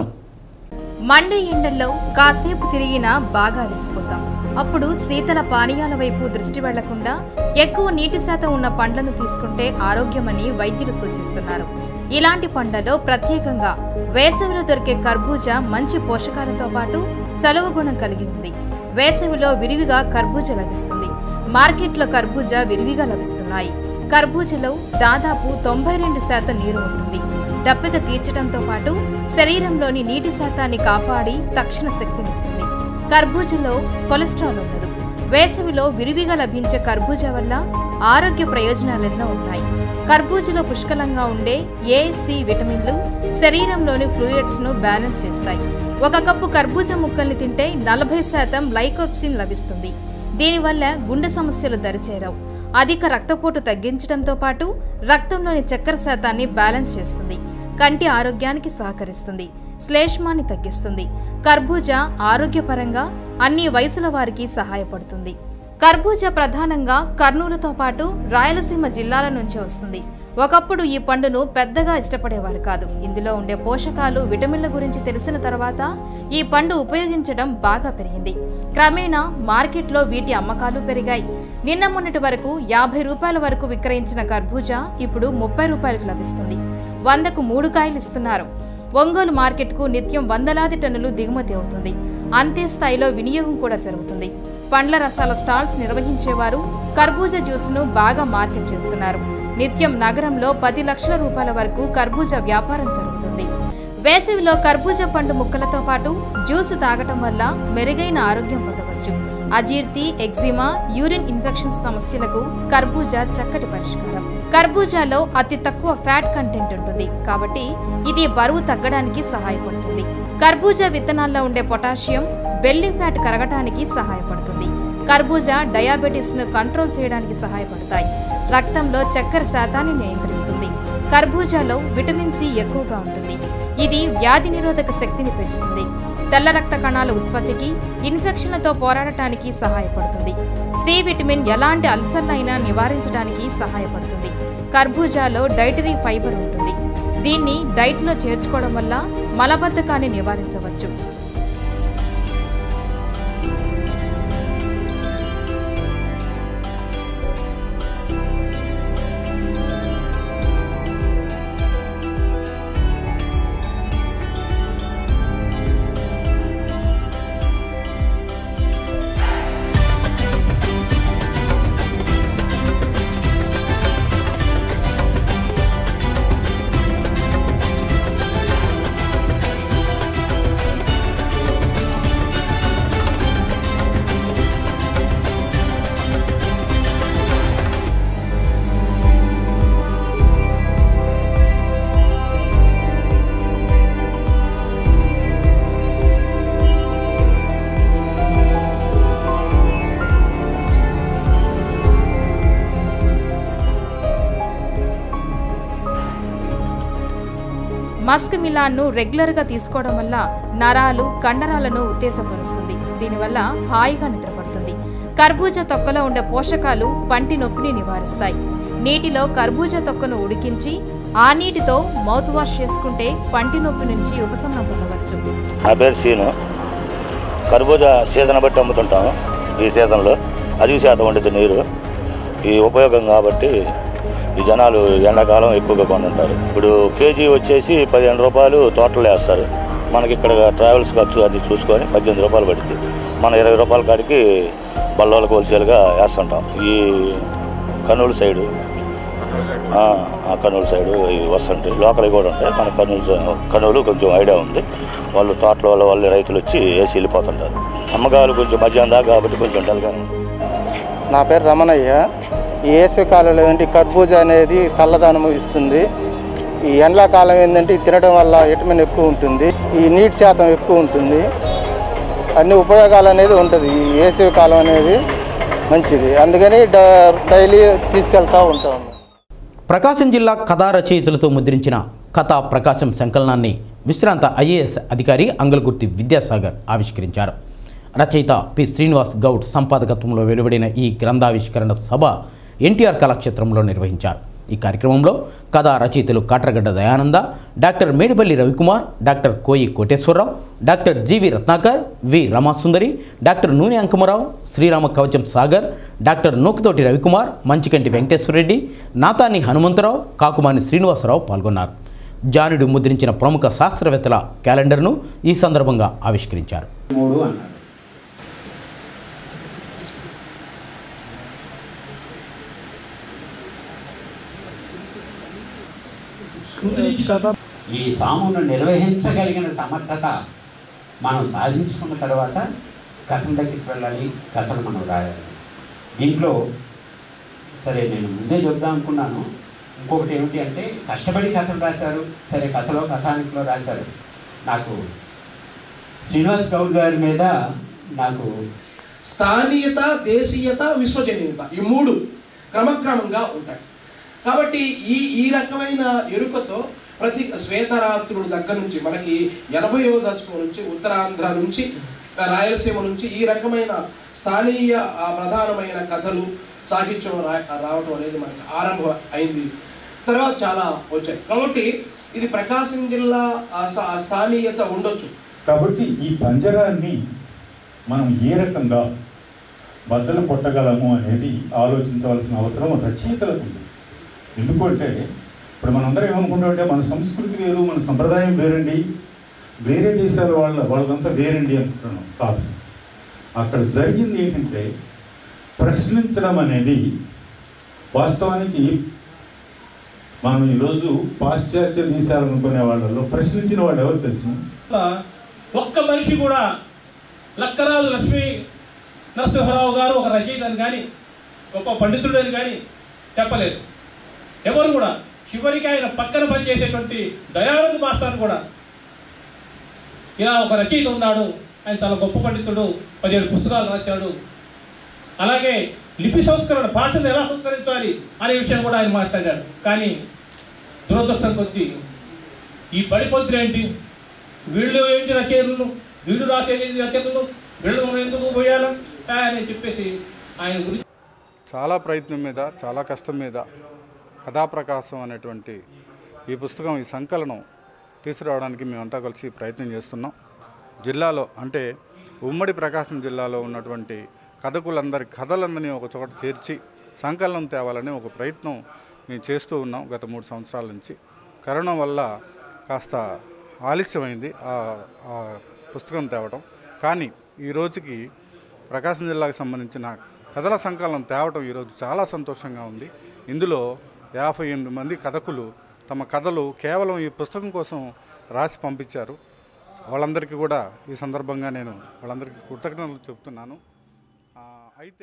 మండే ఎండల్లో కాసేపు తిరిగినా బాగా అలసిపోతాం అప్పుడు శీతల పానీయాల వైపు దృష్టి వెళ్లకుండా ఎక్కువ నీటి శాతం ఉన్న పండ్లను తీసుకుంటే ఆరోగ్యమని వైద్యులు సూచిస్తున్నారు ఇలాంటి పండ్లలో ప్రత్యేకంగా వేసవిలో దొరికే కర్బూజా మంచి పోషకాలతో పాటు చలువ గుణం కలిగి ఉంది వేసవిలో విరివిగా కర్బూజా లభిస్తుంది మార్కెట్లో కర్బూజా విరివిగా లభిస్తున్నాయి కర్బూజలో దాదాపు తొంభై రెండు శాతం నీరు ఉంటుంది దప్పిక తీర్చడంతో పాటు శరీరంలోని నీటి శాతాన్ని కాపాడి తక్షణ శక్తినిస్తుంది కర్బూజలో కొలెస్ట్రాల్ ఉండదు వేసవిలో విరివిగా లభించే కర్బూజా వల్ల ఆరోగ్య ప్రయోజనాలెన్నో ఉన్నాయి కర్బూజలో పుష్కలంగా ఉండే ఏ సి విటమిన్లు శరీరంలోని ఫ్లూయిడ్స్ ను బ్యాలెన్స్ చేస్తాయి ఒక కప్పు కర్బూజా ముక్కల్ని తింటే నలభై శాతం లైకోప్సిన్ లభిస్తుంది దీనివల్ల గుండె సమస్యలు దరిచేరావు అధిక రక్తపోటు తగ్గించడంతో పాటు రక్తంలోని చక్కెర శాతాన్ని బ్యాలెన్స్ చేస్తుంది కంటి ఆరోగ్యానికి సహకరిస్తుంది శ్లేష్మాన్ని తగ్గిస్తుంది కర్బూజా ఆరోగ్యపరంగా అన్ని వయసుల వారికి సహాయపడుతుంది కర్బూజా ప్రధానంగా కర్నూలుతో పాటు రాయలసీమ జిల్లాల నుంచి వస్తుంది ఒకప్పుడు ఈ పండును పెద్దగా ఇష్టపడేవారు కాదు ఇందులో ఉండే పోషకాలు విటమిన్ల గురించి తెలిసిన తర్వాత ఈ పండు ఉపయోగించడం బాగా పెరిగింది క్రమేణా మార్కెట్లో వీటి అమ్మకాలు పెరిగాయి నిన్న మొన్నటి వరకు యాభై రూపాయల వరకు విక్రయించిన కర్బూజా ఇప్పుడు ముప్పై రూపాయలకు లభిస్తుంది వందకు మూడు కాయలు ఇస్తున్నారు ఒంగోలు మార్కెట్కు నిత్యం వందలాది టన్నులు దిగుమతి అవుతుంది అంతే స్థాయిలో వినియోగం కూడా జరుగుతుంది పండ్ల రసాల స్టాల్స్ నిర్వహించేవారు కర్బూజా జ్యూస్ను బాగా మార్కెట్ చేస్తున్నారు నిత్యం నగరంలో పది లక్షల రూపాయల వరకు కర్బూజా వ్యాపారం జరుగుతుంది వేసవిలో కర్బూజా పండు ముక్కలతో పాటు జ్యూస్ తాగటం వల్ల మెరుగైన ఆరోగ్యం పొందవచ్చు అజీర్తి ఎగ్జిమా యూరిన్ ఇన్ఫెక్షన్స్ సమస్యలకు కర్బూజా చక్కటి పరిష్కారం కర్బూజాలో అతి తక్కువ ఫ్యాట్ కంటెంట్ ఉంటుంది కాబట్టి ఇది బరువు తగ్గడానికి సహాయపడుతుంది కర్బూజా విత్తనాల్లో ఉండే పొటాషియం బెల్లి ఫ్యాట్ కరగటానికి సహాయపడుతుంది కర్బూజా డయాబెటీస్ ను కంట్రోల్ చేయడానికి సహాయపడతాయి రక్తంలో చక్కెర శాతాన్ని నియంత్రిస్తుంది కర్బూజాలో విటమిన్ సి ఎక్కువగా ఉంటుంది ఇది వ్యాధి నిరోధక శక్తిని పెంచుతుంది తెల్ల రక్త కణాల ఉత్పత్తికి ఇన్ఫెక్షన్లతో పోరాడటానికి సహాయపడుతుంది సి విటమిన్ ఎలాంటి అల్సర్లైనా నివారించడానికి సహాయపడుతుంది కర్బూజాలో డైటరీ ఫైబర్ ఉంటుంది దీన్ని డైట్లో చేర్చుకోవడం వల్ల మలబద్ధకాన్ని నివారించవచ్చు మస్క్ మిలాన్ను రెగ్యులర్గా తీసుకోవడం వల్ల నరాలు కండరాలను ఉత్తేజపరుస్తుంది దీనివల్ల హాయిగా నిద్రపడుతుంది కర్బూజా తొక్కలో ఉండే పోషకాలు పంటి నొప్పిని నివారిస్తాయి నీటిలో కర్బూజా తొక్కను ఉడికించి ఆ నీటితో మౌత్ వాష్ చేసుకుంటే పంటి నొప్పి నుంచి ఉపశమనం పొందవచ్చు నా పేరు సీను కర్బూజా సీజన్ బట్టి అమ్ముతుంటాం ఈ సీజన్లో అధిక శాతం ఉండేది నీరు ఈ ఉపయోగం కాబట్టి ఈ జనాలు ఎండాకాలం ఎక్కువగా కొంటుంటారు ఇప్పుడు కేజీ వచ్చేసి పదిహేను రూపాయలు తోటలో వేస్తారు మనకి ఇక్కడ ట్రావెల్స్ ఖర్చు అది చూసుకొని పద్దెనిమిది రూపాయలు పడుతుంది మన ఇరవై రూపాయల కాడికి బల్లోలకు హోల్సేల్గా వేస్తుంటాం ఈ కర్నూలు సైడు ఆ, ఆ కర్నూలు సైడు ఇవి వస్తుంటాయి లోకల్ కూడా ఉంటాయి మన కర్నూలు సై- కర్నూలు కొంచెం ఐడియా ఉంది వాళ్ళు తోటల వల్ల వాళ్ళు రైతులు వచ్చి వేసి వెళ్ళిపోతుంటారు అమ్మగారు కొంచెం మధ్యాహ్నం దాకా కాబట్టి కొంచెం డల్గానే ఉంది నా పేరు రమణయ్య ఈ వేసవికాలంలో ఏంటి కర్బూజా అనేది చల్లదనం ఇస్తుంది ఈ ఎండాకాలం ఏంటంటే ఇది తినడం వల్ల విటమిన్ ఎక్కువ ఉంటుంది ఈ నీటి శాతం ఎక్కువ ఉంటుంది అన్ని ఉపయోగాలు అనేది ఉంటుంది ఈ వేసవి కాలం అనేది మంచిది అందుకని డ- డైలీ తీసుకెళ్తూ ఉంటాం ప్రకాశం జిల్లా కథా రచయితలతో ముద్రించిన కథా ప్రకాశం సంకలనాన్ని విశ్రాంత ఐఏఎస్ అధికారి అంగల్గుర్తి విద్యాసాగర్ ఆవిష్కరించారు రచయిత పి శ్రీనివాస్ గౌడ్ సంపాదకత్వంలో వెలువడిన ఈ గ్రంథావిష్కరణ సభ ఎన్టీఆర్ కళాక్షేత్రంలో నిర్వహించారు ఈ కార్యక్రమంలో కథా రచయితలు Katragadda Dayananda doctor Medipalli Ravikumar doctor Koyi Koteswararao doctor G V Ratnakar V Ramasundari doctor Nune Ankamarao Srirama Kavacham Sagar doctor Nukathoti Ravikumar Manchikanti Venkateswarareddy Natani Hanumantharao Kakumani Srinivasarao పాల్గొన్నారు జానుడు ముద్రించిన ప్రముఖ శాస్త్రవేత్తల క్యాలెండర్ను ఈ సందర్భంగా ఆవిష్కరించారు మూడు అన్నాడు ఈ సామును నిర్వహించగలిగిన సమర్థత మనం సాధించుకున్న తర్వాత కథల దగ్గరికి వెళ్ళాలి కథలు మనం రాయాలి దీంట్లో సరే నేను ముందే చెప్దాం అనుకున్నాను ఇంకొకటి ఏమిటి అంటే కష్టపడి కథలు రాశారు సరే కథలో కథానికలో రాశారు నాకు శ్రీనివాస్ గౌడ్ గారి మీద నాకు స్థానీయత దేశీయత విశ్వజనీయత ఈ మూడు క్రమక్రమంగా ఉంటాయి కాబట్టి ఈ ఈ రకమైన ఎరుకతో ప్రతి శ్వేతరాత్రుడు దగ్గర నుంచి మనకి ఎనభయో దశకం నుంచి ఉత్తరాంధ్ర నుంచి రాయలసీమ నుంచి ఈ రకమైన స్థానీయ ఆ, ప్రధానమైన కథలు సాహిత్యం రా రావటం అనేది మనకి ఆరంభం అయింది తర్వాత చాలా వచ్చాయి కాబట్టి ఇది ప్రకాశం జిల్లా ఆ, సా- స్థానీయత ఉండొచ్చు కాబట్టి ఈ పంజరాన్ని మనం ఏ రకంగా బద్దలు కొట్టగలము అనేది ఆలోచించవలసిన అవసరం రచయితలకు ఉంది ఎందుకంటే ఇప్పుడు మనందరం ఏమనుకుంటామంటే మన సంస్కృతి వేరు మన సంప్రదాయం వేరండి వేరే దేశాల వాళ్ళ వాళ్ళదంతా వేరండి అనుకుంటున్నాం కాదు అక్కడ జరిగింది ఏంటంటే ప్రశ్నించడం అనేది వాస్తవానికి మనం ఈరోజు పాశ్చాత్య దేశాలు అనుకునే వాళ్ళలో ప్రశ్నించిన వాళ్ళు ఎవరు తెలుసు ఒక్క మనిషి కూడా లక్కరాజు లక్ష్మీ నరసింహరావు గారు ఒక రచయిత అని కానీ గొప్ప పండితుడు అని కానీ చెప్పలేదు ఎవరు కూడా చివరికి ఆయన పక్కన పనిచేసేటువంటి దయానంద్ మాస్టర్ కూడా ఇలా ఒక రచయిత ఉన్నాడు ఆయన చాలా గొప్ప పండితుడు పదిహేడు పుస్తకాలు రాశాడు అలాగే లిపి సంస్కరణ భాషను ఎలా సంస్కరించాలి అనే విషయం కూడా ఆయన మాట్లాడాడు కానీ దురదృష్టం కొద్దీ ఈ బడిపంతులు ఏంటి వీళ్ళు ఏంటి రచయితలు వీళ్ళు రాసేది ఏంటి రచయితలు వీళ్ళు మనం ఎందుకు పోయాలా ఆ, అని చెప్పేసి ఆయన గురించి చాలా ప్రయత్నం మీద చాలా కష్టం మీద కథాప్రకాశం అనేటువంటి ఈ పుస్తకం ఈ సంకలనం తీసుకురావడానికి మేమంతా కలిసి ప్రయత్నం చేస్తున్నాం జిల్లాలో అంటే ఉమ్మడి ప్రకాశం జిల్లాలో ఉన్నటువంటి కథకులందరి కథలందరినీ ఒక చోట చేర్చి సంకలనం తేవాలని ఒక ప్రయత్నం మేము చేస్తూ ఉన్నాం గత మూడు సంవత్సరాల నుంచి కరోనా వల్ల కాస్త ఆలస్యమైంది ఆ ఆ పుస్తకం తేవడం కానీ ఈ రోజుకి ప్రకాశం జిల్లాకు సంబంధించిన కథల సంకలనం తేవటం ఈరోజు చాలా సంతోషంగా ఉంది ఇందులో యాభై ఎనిమిది మంది కథకులు తమ కథలు కేవలం ఈ పుస్తకం కోసం రాసి పంపించారు వాళ్ళందరికీ కూడా ఈ సందర్భంగా నేను వాళ్ళందరికీ కృతజ్ఞతలు చెప్తున్నాను ఆ, అయితే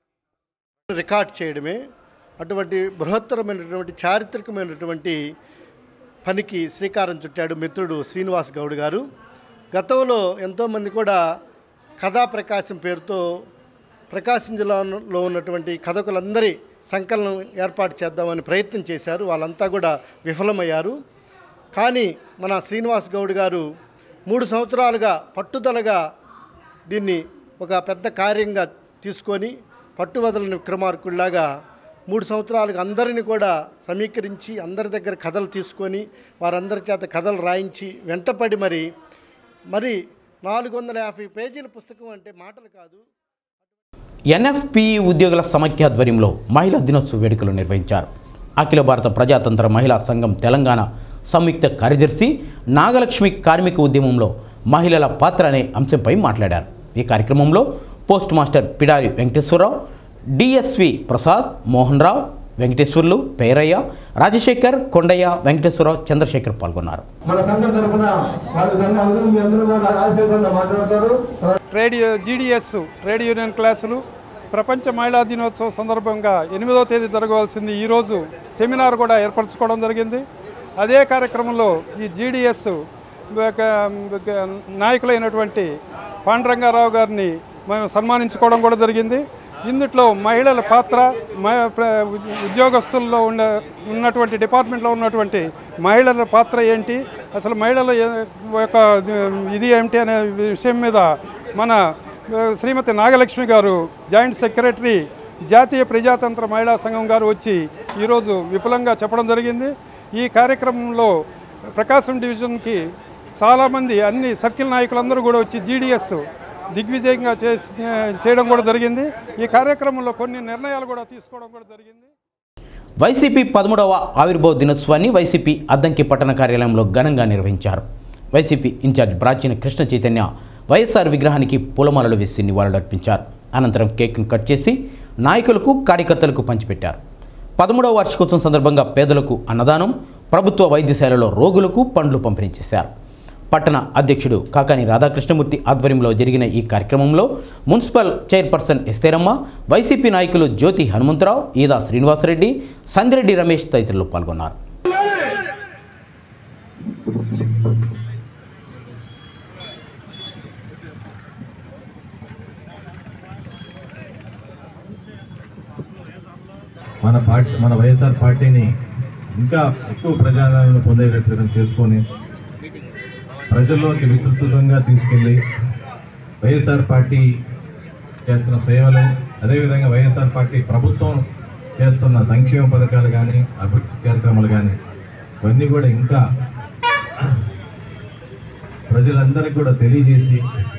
రికార్డ్ చేయడమే అటువంటి బృహత్తరమైనటువంటి చారిత్రకమైనటువంటి పనికి శ్రీకారం చుట్టాడు మిత్రుడు శ్రీనివాస్ గౌడ్ గారు గతంలో ఎంతోమంది కూడా కథా ప్రకాశం పేరుతో ప్రకాశం జిల్లాలో ఉన్నటువంటి కథకులందరి సంకలనం ఏర్పాటు చేద్దామని ప్రయత్నం చేశారు వాళ్ళంతా కూడా విఫలమయ్యారు కానీ మన శ్రీనివాస్ గౌడ్ గారు మూడు సంవత్సరాలుగా పట్టుదలగా దీన్ని ఒక పెద్ద కార్యంగా తీసుకొని పట్టువదలని విక్రమార్కుల్లాగా మూడు సంవత్సరాలుగా అందరిని కూడా సమీకరించి అందరి దగ్గర కథలు తీసుకొని వారందరి చేత కథలు రాయించి వెంటపడి మరి మరి నాలుగు వందల యాభై పేజీల పుస్తకం అంటే మాటలు కాదు ఎన్ఎఫ్పిఈ ఉద్యోగుల సమైక్య ఆధ్వర్యంలో మహిళా దినోత్సవ వేడుకలు నిర్వహించారు అఖిల భారత ప్రజాతంత్ర మహిళా సంఘం తెలంగాణ సంయుక్త కార్యదర్శి నాగలక్ష్మి కార్మిక ఉద్యమంలో మహిళల పాత్ర అనే అంశంపై మాట్లాడారు ఈ కార్యక్రమంలో post master Pidari Venkateswararao D S V Prasad Mohan Rao Venkateswarlu Perayya Rajasekhar Kondayya Venkateswararao Chandrasekhar పాల్గొన్నారు మన సంఘం తరఫున వాళ్ళకి ధన్యవాదాలు మీ అందరూ కూడా రాజశేఖర్ మాట్లాడతారు ట్రేడ్ జీడిఎస్ ట్రేడ్ యూనియన్ క్లాసులు ప్రపంచ మహిళా దినోత్సవం సందర్భంగా ఎనిమిదవ తేదీ జరగవలసింది ఈరోజు సెమినార్ కూడా ఏర్పరచుకోవడం జరిగింది అదే కార్యక్రమంలో ఈ జీడిఎస్ నాయకులైనటువంటి పాండురంగారావు గారిని మేము సన్మానించుకోవడం కూడా జరిగింది ఇందుట్లో మహిళల పాత్ర మ- ప్ర- ఉద్యోగస్తుల్లో ఉన్న ఉన్నటువంటి డిపార్ట్మెంట్లో ఉన్నటువంటి మహిళల పాత్ర ఏంటి అసలు మహిళల ఏ- యొక్క ఇది ఏమిటి అనే విషయం మీద మన ఆ, శ్రీమతి నాగలక్ష్మి గారు జాయింట్ సెక్రటరీ జాతీయ ప్రజాతంత్ర మహిళా సంఘం గారు వచ్చి ఈరోజు విపులంగా చెప్పడం జరిగింది ఈ కార్యక్రమంలో ప్రకాశం డివిజన్కి చాలామంది అన్ని సర్కిల్ నాయకులందరూ కూడా వచ్చి జీడిఎస్ దిగ్విజయంగా చేసి చేయడం కూడా జరిగింది ఈ కార్యక్రమంలో కొన్ని నిర్ణయాలు కూడా తీసుకోవడం కూడా జరిగింది వైసీపీ పదమూడవ ఆవిర్భావ దినోత్సవాన్ని వైసీపీ అద్దంకి పట్టణ కార్యాలయంలో ఘనంగా నిర్వహించారు వైసీపీ ఇన్ఛార్జ్ ప్రాచీన కృష్ణ చైతన్య వైఎస్ఆర్ విగ్రహానికి పూలమాలలు వేసి నివాళులర్పించారు అనంతరం కేక్ను కట్ చేసి నాయకులకు కార్యకర్తలకు పంచిపెట్టారు పదమూడవ వార్షికోత్సవం సందర్భంగా పేదలకు అన్నదానం ప్రభుత్వ వైద్యశాలలో రోగులకు పండ్లు పంపిణీ చేశారు పట్టణ అధ్యక్షుడు కాకాని రాధాకృష్ణమూర్తి ఆధ్వర్యంలో జరిగిన ఈ కార్యక్రమంలో మున్సిపల్ చైర్పర్సన్ ఎస్తేరమ్మ వైసీపీ నాయకులు జ్యోతి హనుమంతరావు ఈదా శ్రీనివాసరెడ్డి సందిరెడ్డి రమేష్ తదితరులు పాల్గొన్నారు మన పార్టీ మన వైఎస్ఆర్ పార్టీని ఇంకా ఎక్కువ ప్రజాదరణ పొందేటట్టుగా చేసుకొని ప్రజల్లోకి విస్తృతంగా తీసుకెళ్ళి వైఎస్ఆర్ పార్టీ చేస్తున్న సేవలు అదేవిధంగా వైఎస్ఆర్ పార్టీ ప్రభుత్వం చేస్తున్న సంక్షేమ పథకాలు కానీ అభివృద్ధి కార్యక్రమాలు కానీ ఇవన్నీ కూడా ఇంకా ప్రజలందరికీ కూడా తెలియజేసి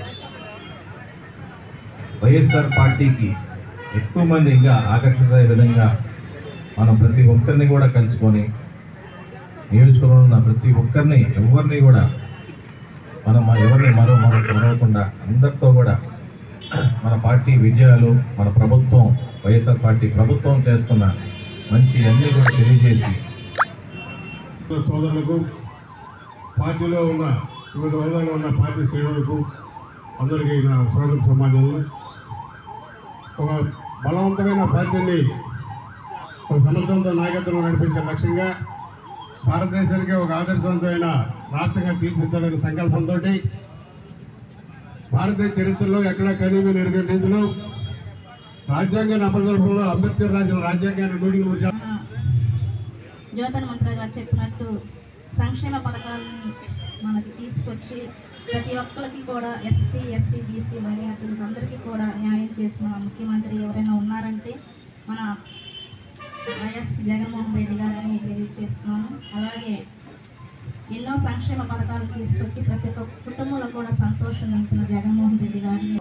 వైఎస్ఆర్ పార్టీకి ఎక్కువ మంది ఇంకా ఆకర్షితయ్యే విధంగా మనం ప్రతి ఒక్కరిని కూడా కలుసుకొని నియోజకవర్గంలో ఉన్న ప్రతి ఒక్కరిని ఎవరిని కూడా మనం మ- ఎవరిని మరో మరో మరవకుండా అందరితో కూడా మన పార్టీ విజయాలు మన ప్రభుత్వం వైఎస్ఆర్ పార్టీ ప్రభుత్వం చేస్తున్న మంచి అన్నీ కూడా తెలియజేసి సోదరులకు పార్టీలో ఉన్న వివిధ హోదాలో ఉన్న పార్టీ శ్రేణులకు అందరికీ నా స్వాగత సమాజంలో ఒక బలవంతమైన పార్టీని ఒక సమర్థవంత నాయకత్వం నడిపించే లక్ష్యంగా భారతదేశానికి ఒక ఆదర్శవంతమైన రాష్ట్రంగా తీర్చిదిద్దాలనే సంకల్పంతో భారతదేశ చరిత్రలో ఎక్కడా కనీవి నెరగని రీతిలో రాజ్యాంగాన్ని అమలులో అంబేద్కర్ రాసిన రాజ్యాంగాన్ని నూటికి నూరు శాతం జ్యోతన్ మంత్ర గారు చెప్పినట్టు సంక్షేమ పథకాలని మనకి తీసుకొచ్చి ప్రతి ఒక్కరికి కూడా ఎస్టీ ఎస్సీ బీసీ మైనార్టీలకు అందరికీ కూడా న్యాయం చేసిన ముఖ్యమంత్రి ఎవరైనా ఉన్నారంటే మన వైఎస్ జగన్మోహన్ రెడ్డి గారని తెలియజేస్తున్నాను అలాగే ఎన్నో సంక్షేమ పథకాలు తీసుకొచ్చి ప్రతి ఒక్క కుటుంబంలో కూడా సంతోషం నింపిన జగన్మోహన్ రెడ్డి గారిని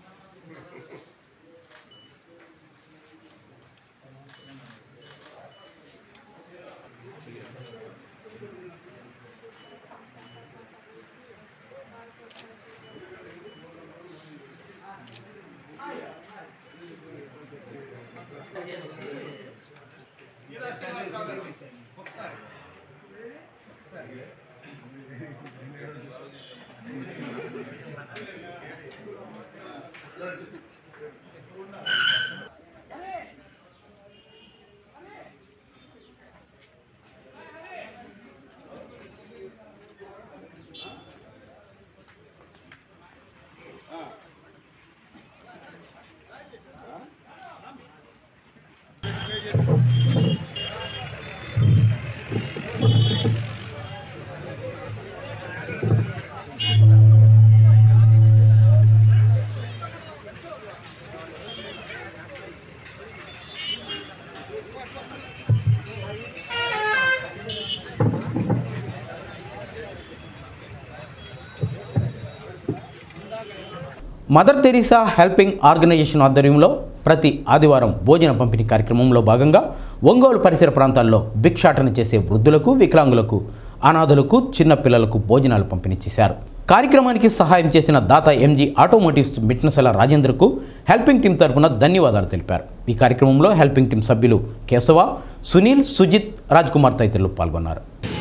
మదర్ తెరీసా హెల్పింగ్ ఆర్గనైజేషన్ ఆధ్వర్యంలో ప్రతి ఆదివారం భోజన పంపిణీ కార్యక్రమంలో భాగంగా ఒంగోలు పరిసర ప్రాంతాల్లో భిక్షాటన చేసే వృద్ధులకు వికలాంగులకు అనాథులకు చిన్న పిల్లలకు భోజనాలు పంపిణీ చేశారు కార్యక్రమానికి సహాయం చేసిన దాత ఎంజీ ఆటోమోటివ్స్ మిట్నసల రాజేంద్రకు హెల్పింగ్ టీం తరపున ధన్యవాదాలు తెలిపారు ఈ కార్యక్రమంలో హెల్పింగ్ టీం సభ్యులు కేశవ సునీల్ సుజిత్ రాజ్ కుమార్ తదితరులు పాల్గొన్నారు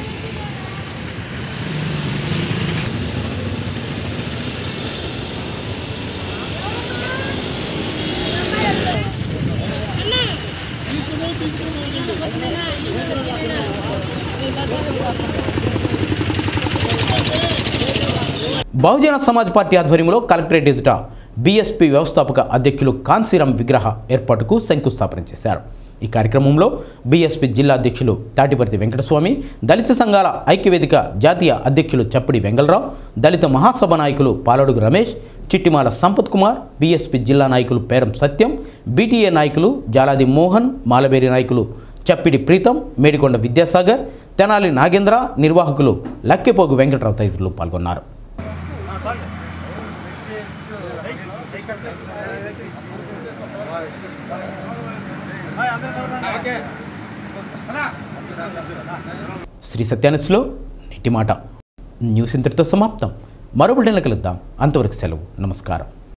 బహుజన సమాజ్ పార్టీ ఆధ్వర్యంలో కలెక్టరేట్ ఎదుట బీఎస్పీ వ్యవస్థాపక అధ్యక్షులు కాన్సీరాం విగ్రహ ఏర్పాటుకు శంకుస్థాపన చేశారు ఈ కార్యక్రమంలో బీఎస్పీ జిల్లా అధ్యక్షులు తాటిపర్తి వెంకటస్వామి దళిత సంఘాల ఐక్యవేదిక జాతీయ అధ్యక్షులు చప్పిడి వెంగళరావు దళిత మహాసభ నాయకులు పాలడుగు రమేష్ చిట్టిమాల సంపత్ కుమార్ బీఎస్పీ జిల్లా నాయకులు పేరం సత్యం బీటీఏ నాయకులు జాలాది మోహన్ మాలబేరి నాయకులు చప్పిడి ప్రీతం మేడికొండ విద్యాసాగర్ తెనాలి నాగేంద్ర నిర్వాహకులు లక్కెపోగు వెంకటరావు తదితరులు పాల్గొన్నారు శ్రీ సత్యానస్లో నెట్టి మాట న్యూస్ ఇంతటితో సమాప్తం మరో బిల్డన్లు కలుద్దాం అంతవరకు సెలవు నమస్కారం